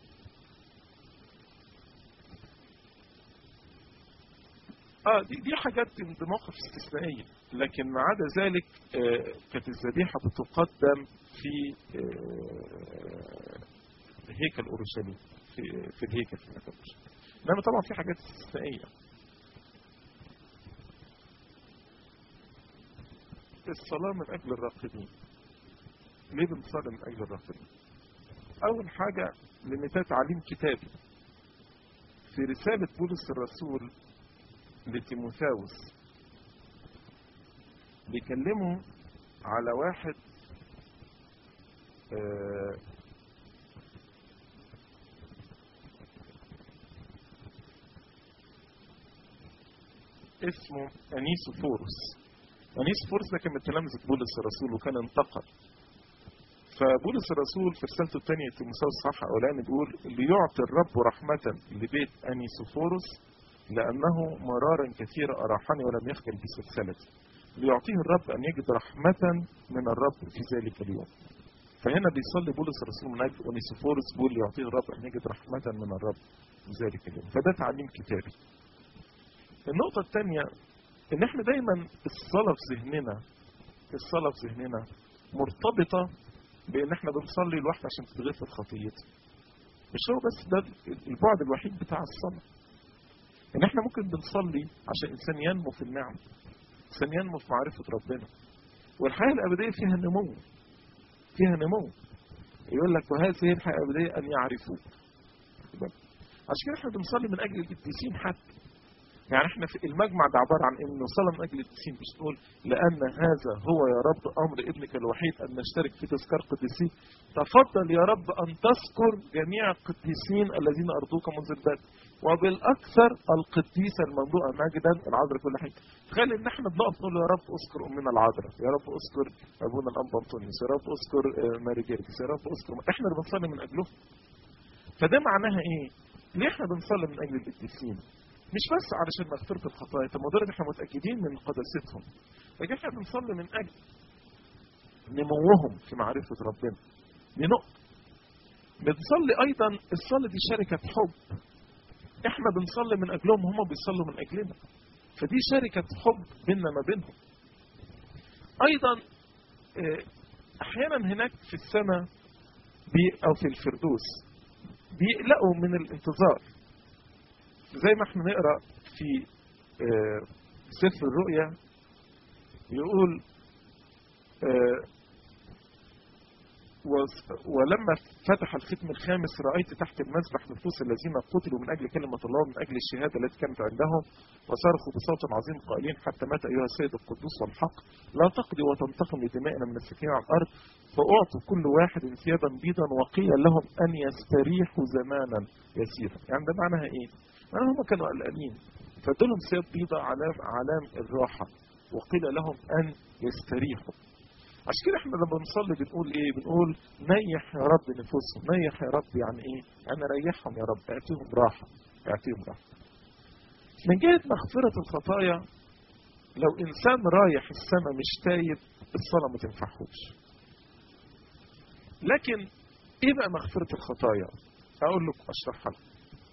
اه دي دي حاجات بمواقف استثنائيه لكن ما عدا ذلك آه كانت الذبيحه بتقدم في آه هيكل اورشليم في في الهيكل في مكان انما طبعا في حاجات استثنائيه الصلاه من اجل الراقدين ليه بنصلي من اجل الراقدين اول حاجه لمثال تعليم كتابي في رساله بولس الرسول لتيموثاوس بيكلمه على واحد آه اسمه انيسوفورس انيسوفورس ده كان من تلامذة بولس الرسول وكان انتقل فبولس الرسول في رسالته الثانية تيموثاوس صح اولاني بيقول ليعطي الرب رحمة لبيت انيسوفورس لأنه مرارا كثيرا أراحني ولم يخجل بسلسلتي ليعطيه الرب أن يجد رحمة من الرب في ذلك اليوم فهنا بيصلي بولس الرسول من أجل أونيسيفورس بيقول ليعطيه الرب أن يجد رحمة من الرب في ذلك اليوم فده تعليم كتابي النقطة الثانية إن إحنا دايما الصلاة في ذهننا الصلاة في ذهننا مرتبطة بإن إحنا بنصلي لوحده عشان تتغفر خطيتي مش هو بس ده البعد الوحيد بتاع الصلاة ان احنا ممكن بنصلي عشان الانسان ينمو في النعم الانسان ينمو في معرفه ربنا والحياه الابديه فيها نمو فيها نمو يقول لك وهذه الحياه الابديه ان يعرفوك عشان كده احنا بنصلي من اجل القديسين حتى يعني احنا في المجمع ده عباره عن انه صلاه من اجل القديسين مش نقول لان هذا هو يا رب امر ابنك الوحيد ان نشترك في تذكار قديسين تفضل يا رب ان تذكر جميع القديسين الذين ارضوك منذ البدء وبالاكثر القديسه المملوءه مجدا العذراء كل حاجه تخيل ان احنا بنقف نقول يا رب اذكر امنا العذراء يا رب اذكر ابونا الانبا انطونيوس يا رب اذكر ماري جيرجس يا رب اذكر احنا اللي بنصلي من اجلهم فده معناها ايه؟ ليه احنا بنصلي من اجل القديسين؟ مش بس علشان مغفرة الخطايا طب ما احنا متأكدين من قداستهم لكن احنا بنصلي من أجل نموهم في معرفة ربنا دي نقطة بنصلي أيضا الصلاة دي شركة حب احنا بنصلي من أجلهم هم بيصلوا من أجلنا فدي شركة حب بيننا ما بينهم أيضا أحيانا هناك في السماء أو في الفردوس بيقلقوا من الانتظار زي ما احنا نقرا في سفر الرؤيا يقول ولما فتح الختم الخامس رأيت تحت المذبح نفوس الذين قتلوا من أجل كلمة الله ومن أجل الشهادة التي كانت عندهم وصرخوا بصوت عظيم قائلين حتى مات أيها السيد القدوس والحق لا تقضي وتنتقم لدمائنا من السكين على الأرض فأعطوا كل واحد ثيابا بيضا وقيل لهم أن يستريحوا زمانا يسيرا يعني ده معناها إيه؟ معناها هم كانوا قلقانين فادولهم ثياب بيضاء علام علام الراحة وقيل لهم أن يستريحوا عشان كده احنا لما بنصلي بنقول ايه بنقول نيح يا رب نفوسهم نيح يا رب يعني ايه انا ريحهم يا رب اعطيهم راحة اعطيهم راحة من جهة مغفرة الخطايا لو انسان رايح السماء مش تايب الصلاة ما تنفعهوش لكن ايه بقى مغفرة الخطايا اقول لكم اشرحها لكم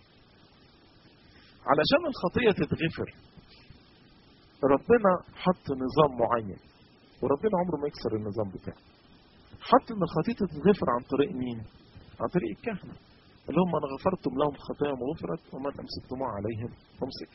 علشان الخطية تتغفر ربنا حط نظام معين وربنا عمره ما يكسر النظام بتاعه حط ان الخطية تتغفر عن طريق مين عن طريق الكهنة اللي هم من غفرتم لهم خطاياهم غفرت ومن امسكتموها عليهم فامسك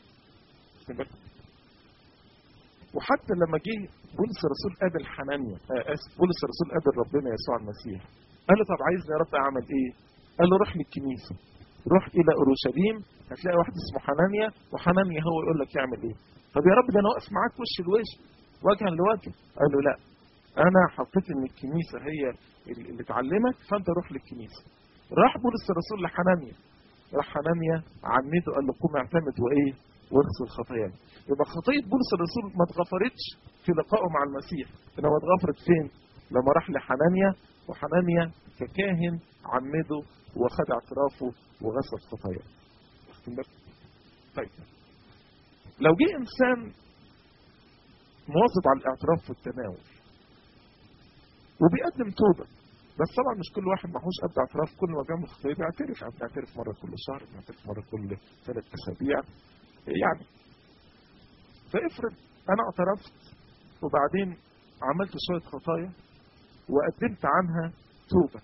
وحتى لما جه بولس الرسول قابل حنانيا آه اسف بولس الرسول قابل ربنا يسوع المسيح قال له طب عايزني يا رب اعمل ايه؟ قال له روح للكنيسه روح الى اورشليم هتلاقي واحد اسمه حنانيا وحنانيا هو يقول لك يعمل ايه؟ طب يا رب ده انا واقف معاك وش لوش وجها لوجه قال له لا انا حطيت ان الكنيسه هي اللي تعلمك فانت روح للكنيسه راح بولس الرسول لحنانيا راح حنانيا عمته قال له قوم اعتمد وايه واغسل خطاياك يبقى خطيه بولس الرسول ما اتغفرتش في لقائه مع المسيح انما اتغفرت فين لما راح لحنانيا وحنانيا ككاهن عمده وخد اعترافه وغسل خطاياه طيب لو جه انسان مواظب على الاعتراف في التناول وبيقدم توبه بس طبعا مش كل واحد معهوش قد اعتراف كل ما جنبه خطيه بيعترف يعني بيعترف مره كل شهر بيعترف مره كل ثلاث اسابيع يعني فافرض انا اعترفت وبعدين عملت شويه خطايا وقدمت عنها توبه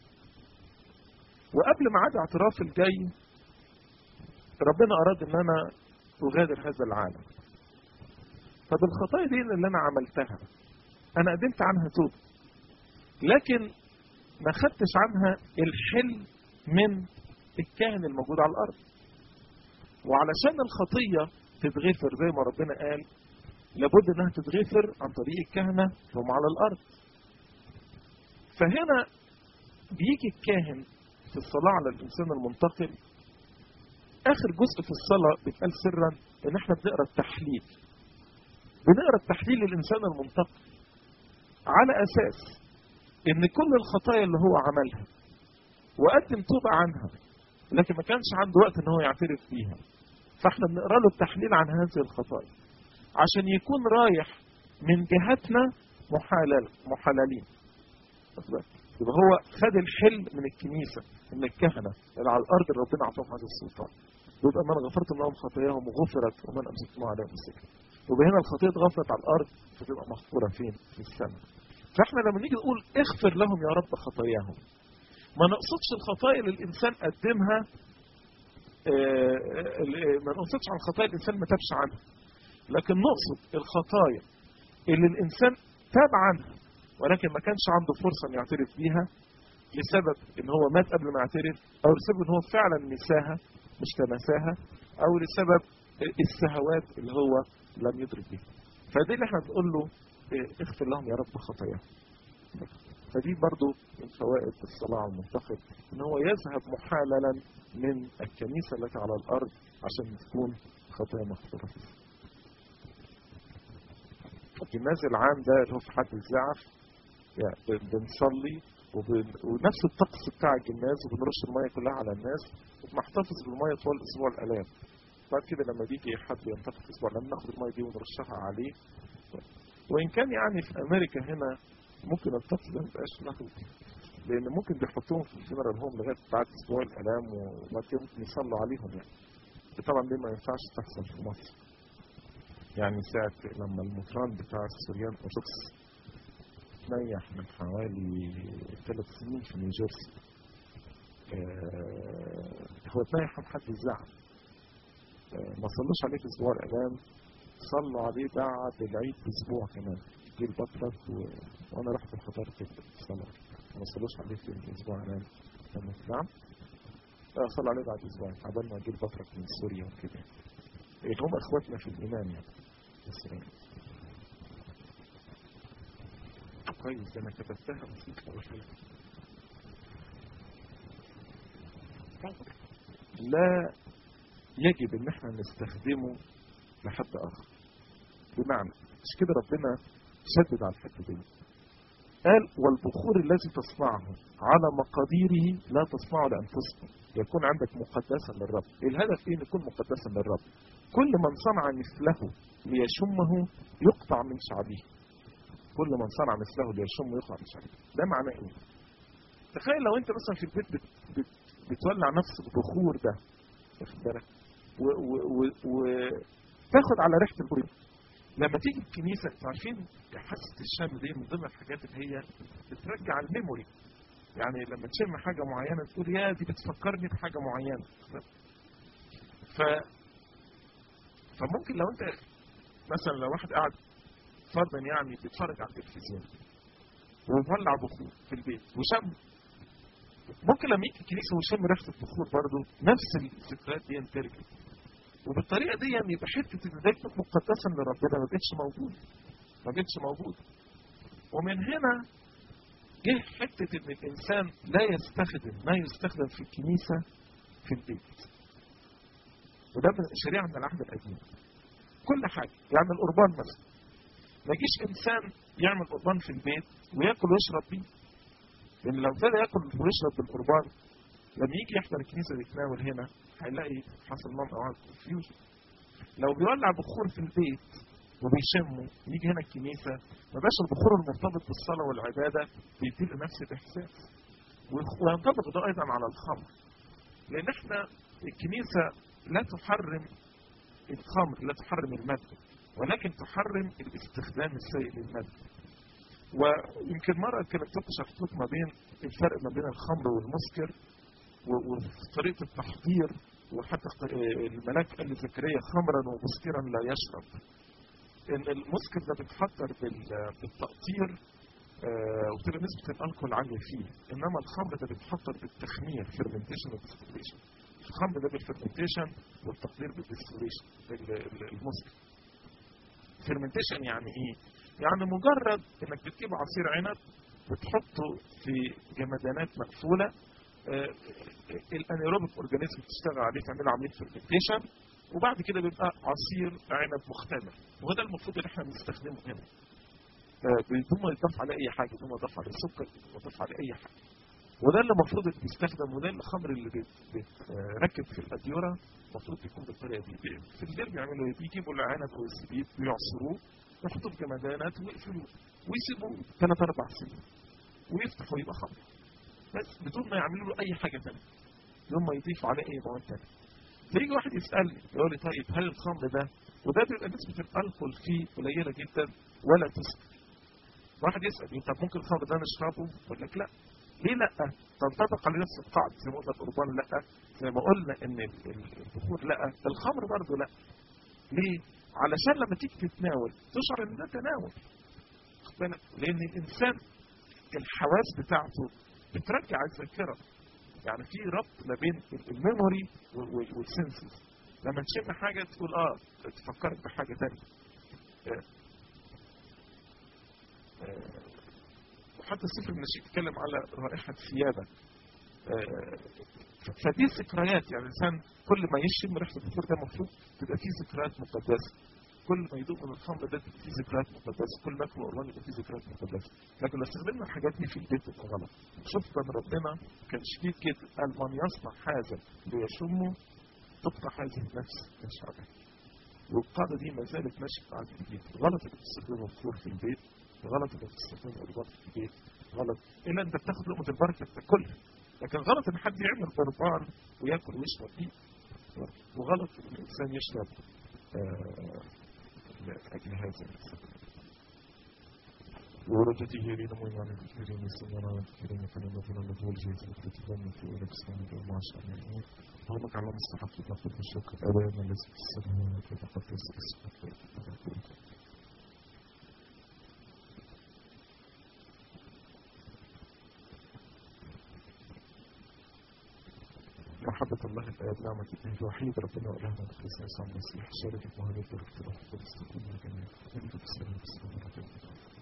وقبل ميعاد اعتراف الجاي ربنا اراد ان انا اغادر هذا العالم طب الخطايا دي اللي انا عملتها انا قدمت عنها توبه لكن ما خدتش عنها الحل من الكاهن الموجود على الارض وعلشان الخطيه تتغفر زي ما ربنا قال لابد انها تتغفر عن طريق الكهنه هم على الارض فهنا بيجي الكاهن في الصلاه على الانسان المنتقل اخر جزء في الصلاه بيتقال سرا ان احنا بنقرا التحليل بنقرا التحليل للانسان المنتقل على اساس ان كل الخطايا اللي هو عملها وقدم توبة عنها لكن ما كانش عنده وقت ان هو يعترف بيها فاحنا بنقرا له التحليل عن هذه الخطايا عشان يكون رايح من جهتنا محلل محللين يبقى هو خد الحل من الكنيسة من الكهنة اللي على الأرض اللي ربنا أعطاهم هذا السلطان يبقى من غفرت لهم خطاياهم وغفرت ومن أمسكتم عليهم السكن يبقى هنا الخطية اتغفرت على الأرض فتبقى مغفورة فين؟ في السماء فاحنا لما نيجي نقول اغفر لهم يا رب خطاياهم ما نقصدش الخطايا اللي الانسان قدمها ما نقصدش عن الخطايا اللي الانسان ما تابش عنها لكن نقصد الخطايا اللي الانسان تاب عنها ولكن ما كانش عنده فرصه ان يعترف بيها لسبب ان هو مات قبل ما يعترف او لسبب ان هو فعلا نساها مش تنساها او لسبب السهوات اللي هو لم يدرك بيها فدي اللي احنا بنقول له اغفر لهم يا رب خطاياهم فدي برضو من فوائد الصلاة على المنتخب ان هو يذهب محاللا من الكنيسة التي على الارض عشان تكون خطايا مغفورة الجناز العام ده اللي هو في حد الزعف يعني بنصلي وبن... ونفس الطقس بتاع الجناز وبنرش المية كلها على الناس وبنحتفظ بالمية طوال اسبوع الالام بعد كده لما بيجي حد ينتقد اسبوع لما ناخد المية دي ونرشها عليه وان كان يعني في امريكا هنا ممكن الطقس ده ميبقاش له لان ممكن بيحطوهم في الفينرال هوم لغايه بعد اسبوع الالام وبعد كده ممكن يصلوا عليهم يعني طبعا دي ما ينفعش تحصل في مصر يعني ساعة لما المطران بتاع السوريان أوتوكس نيح من حوالي ثلاث سنين في نيوجيرسي آه هو اتنيح عن حد الزعل آه ما صلوش عليه في اسبوع الالام صلوا عليه بعد العيد باسبوع كمان جه البطرك و... وانا رحت الخطار في الصلاه ما صلوش عليه في اسبوع الالام نعم اه صلوا عليه بعد اسبوع عبال ما جه البطرك من سوريا وكده اللي هم اخواتنا في الايمان يعني السلام كويس انا كتبتها بسيط اول حاجه لا يجب ان احنا نستخدمه لحد اخر بمعنى مش كده ربنا شدد على الحته دي قال والبخور الذي تصنعه على مقاديره لا تصنعه لانفسكم يكون عندك مقدسا للرب الهدف ايه يكون مقدسا للرب كل من صنع مثله ليشمه يقطع من شعبه كل من صنع مثله ليشمه يقطع من شعبه ده معناه ايه تخيل لو انت مثلا في البيت بت بت بتولع نفس البخور ده واخد بالك وتاخد على ريحه البخور لما تيجي الكنيسه انتوا عارفين حاسه الشم دي من ضمن الحاجات اللي هي بترجع الميموري يعني لما تشم حاجه معينه تقول يا دي بتفكرني بحاجه معينه ف فممكن لو انت مثلا لو واحد قاعد فرضا يعني بيتفرج على التلفزيون ومولع بخور في البيت وشم ممكن لما يجي الكنيسه ويشم ريحه البخور برضه نفس الذكريات دي ترجع وبالطريقه دي يعني يبقى حته ان ده مقدسا لربنا ما بقتش موجود ما بقتش موجود ومن هنا جه حته ان الانسان لا يستخدم ما يستخدم في الكنيسه في البيت وده من شريعة من العهد القديم كل حاجة يعني القربان مثلا ما يجيش إنسان يعمل قربان في البيت وياكل ويشرب بيه لأن لو ابتدى ياكل ويشرب بالقربان لما يجي يحضر الكنيسة ويتناول هنا هيلاقي حصل نوع من أنواع الكونفيوجن لو بيولع بخور في البيت وبيشمه يجي هنا الكنيسة ما بقاش البخور المرتبط بالصلاة والعبادة بيديله نفس الإحساس وينطبق ده أيضا على الخمر لأن احنا الكنيسة لا تحرم الخمر لا تحرم المادة ولكن تحرم الاستخدام السيء للمادة ويمكن مرة كانت تنتشر خطوط ما بين الفرق ما بين الخمر والمسكر وطريقة التحضير وحتى الملاك قال لزكريا خمرا ومسكرا لا يشرب ان المسكر ده بيتحضر بالتقطير آه وتبقى نسبة الألكول عالية فيه إنما الخمر ده بيتحضر بالتخمير فيرمنتيشن وديستليشن الخمر ده بالفيرمنتيشن والتقطير بالديستليشن المسكر فيرمنتيشن يعني إيه؟ يعني مجرد إنك بتجيب عصير عنب وتحطه في جمدانات مقفولة آه الانيروبيك اورجانيزم بتشتغل عليه تعمل عمليه فيرمنتيشن وبعد كده بيبقى عصير عنب مختمر وده المفروض ان احنا بنستخدمه هنا بدون ما يضاف عليه اي حاجه بدون ما يضاف عليه سكر بدون ما يضاف عليه اي حاجه وده اللي المفروض بيستخدم وده الخمر اللي بيتركب في الاديوره المفروض يكون بالطريقه دي في الليل بيعملوا ايه؟ بيجيبوا العنب او الزبيب ويعصروه ويحطوه في جمدانات ويقفلوه ويسيبوه ثلاث اربع سنين ويفتحوا يبقى خمر بس بدون ما يعملوا له اي حاجه ثانيه بدون ما يضيفوا عليه اي مواد ثانيه فيجي واحد يسالني يقول لي طيب هل الخمر ده وده بيبقى نسبه الالكول فيه قليله جدا ولا تسكر واحد يسال طب ممكن الخمر ده نشربه؟ اقول لك لا ليه لا؟ تنطبق على نفس القاعده زي ما قلنا القربان لا زي ما قلنا ان البخور لا الخمر برضه لا ليه؟ علشان لما تيجي تتناول تشعر ان ده تناول لان الانسان الحواس بتاعته بترجع الذاكره يعني في ربط ما بين الميموري والسنسز لما تشم حاجه تقول اه تفكرك بحاجه ثانيه آه آه وحتى السفر النشيد يتكلم على رائحه ثيابك آه فدي ذكريات يعني الانسان كل ما يشم ريحه البخور ده المفروض تبقى فيه ذكريات مقدسه كل ما يدوق من الخمر ده تبقى فيه ذكريات مقدسه كل ما ياكل قربان يبقى فيه ذكريات مقدسه لكن لو استخدمنا الحاجات دي في البيت تبقى غلط شوف كان ربنا كان شديد جدا قال من يصنع هذا ليشمه تبقى هذه النفس من شعبه والقاعده دي ما زالت ماشيه في العهد الجديد غلط انك تستخدم البخور في البيت غلط انك تستخدم القربان في البيت غلط الا انت بتاخد لقمه البركه تاكلها لكن غلط ان حد يعمل قربان وياكل ويشرب فيه وغلط ان الانسان يشرب آه لاجل هذا السبب وردته لنا وإيمان الكريم السماوات الكريم كلمة الذين نقول جيزة وتتبنى في أولك السماء والمعشر من اللهم على مستحق تقبل الشكر أبانا الذي في السماوات وتقدس اسمك محبة الله الآب نعمة ابنه الوحيد ربنا وإلهنا القديس عيسى المسيح شارك مهابة الاختلاف والاستقامة والجميع نجد بالسلام والسلام عليكم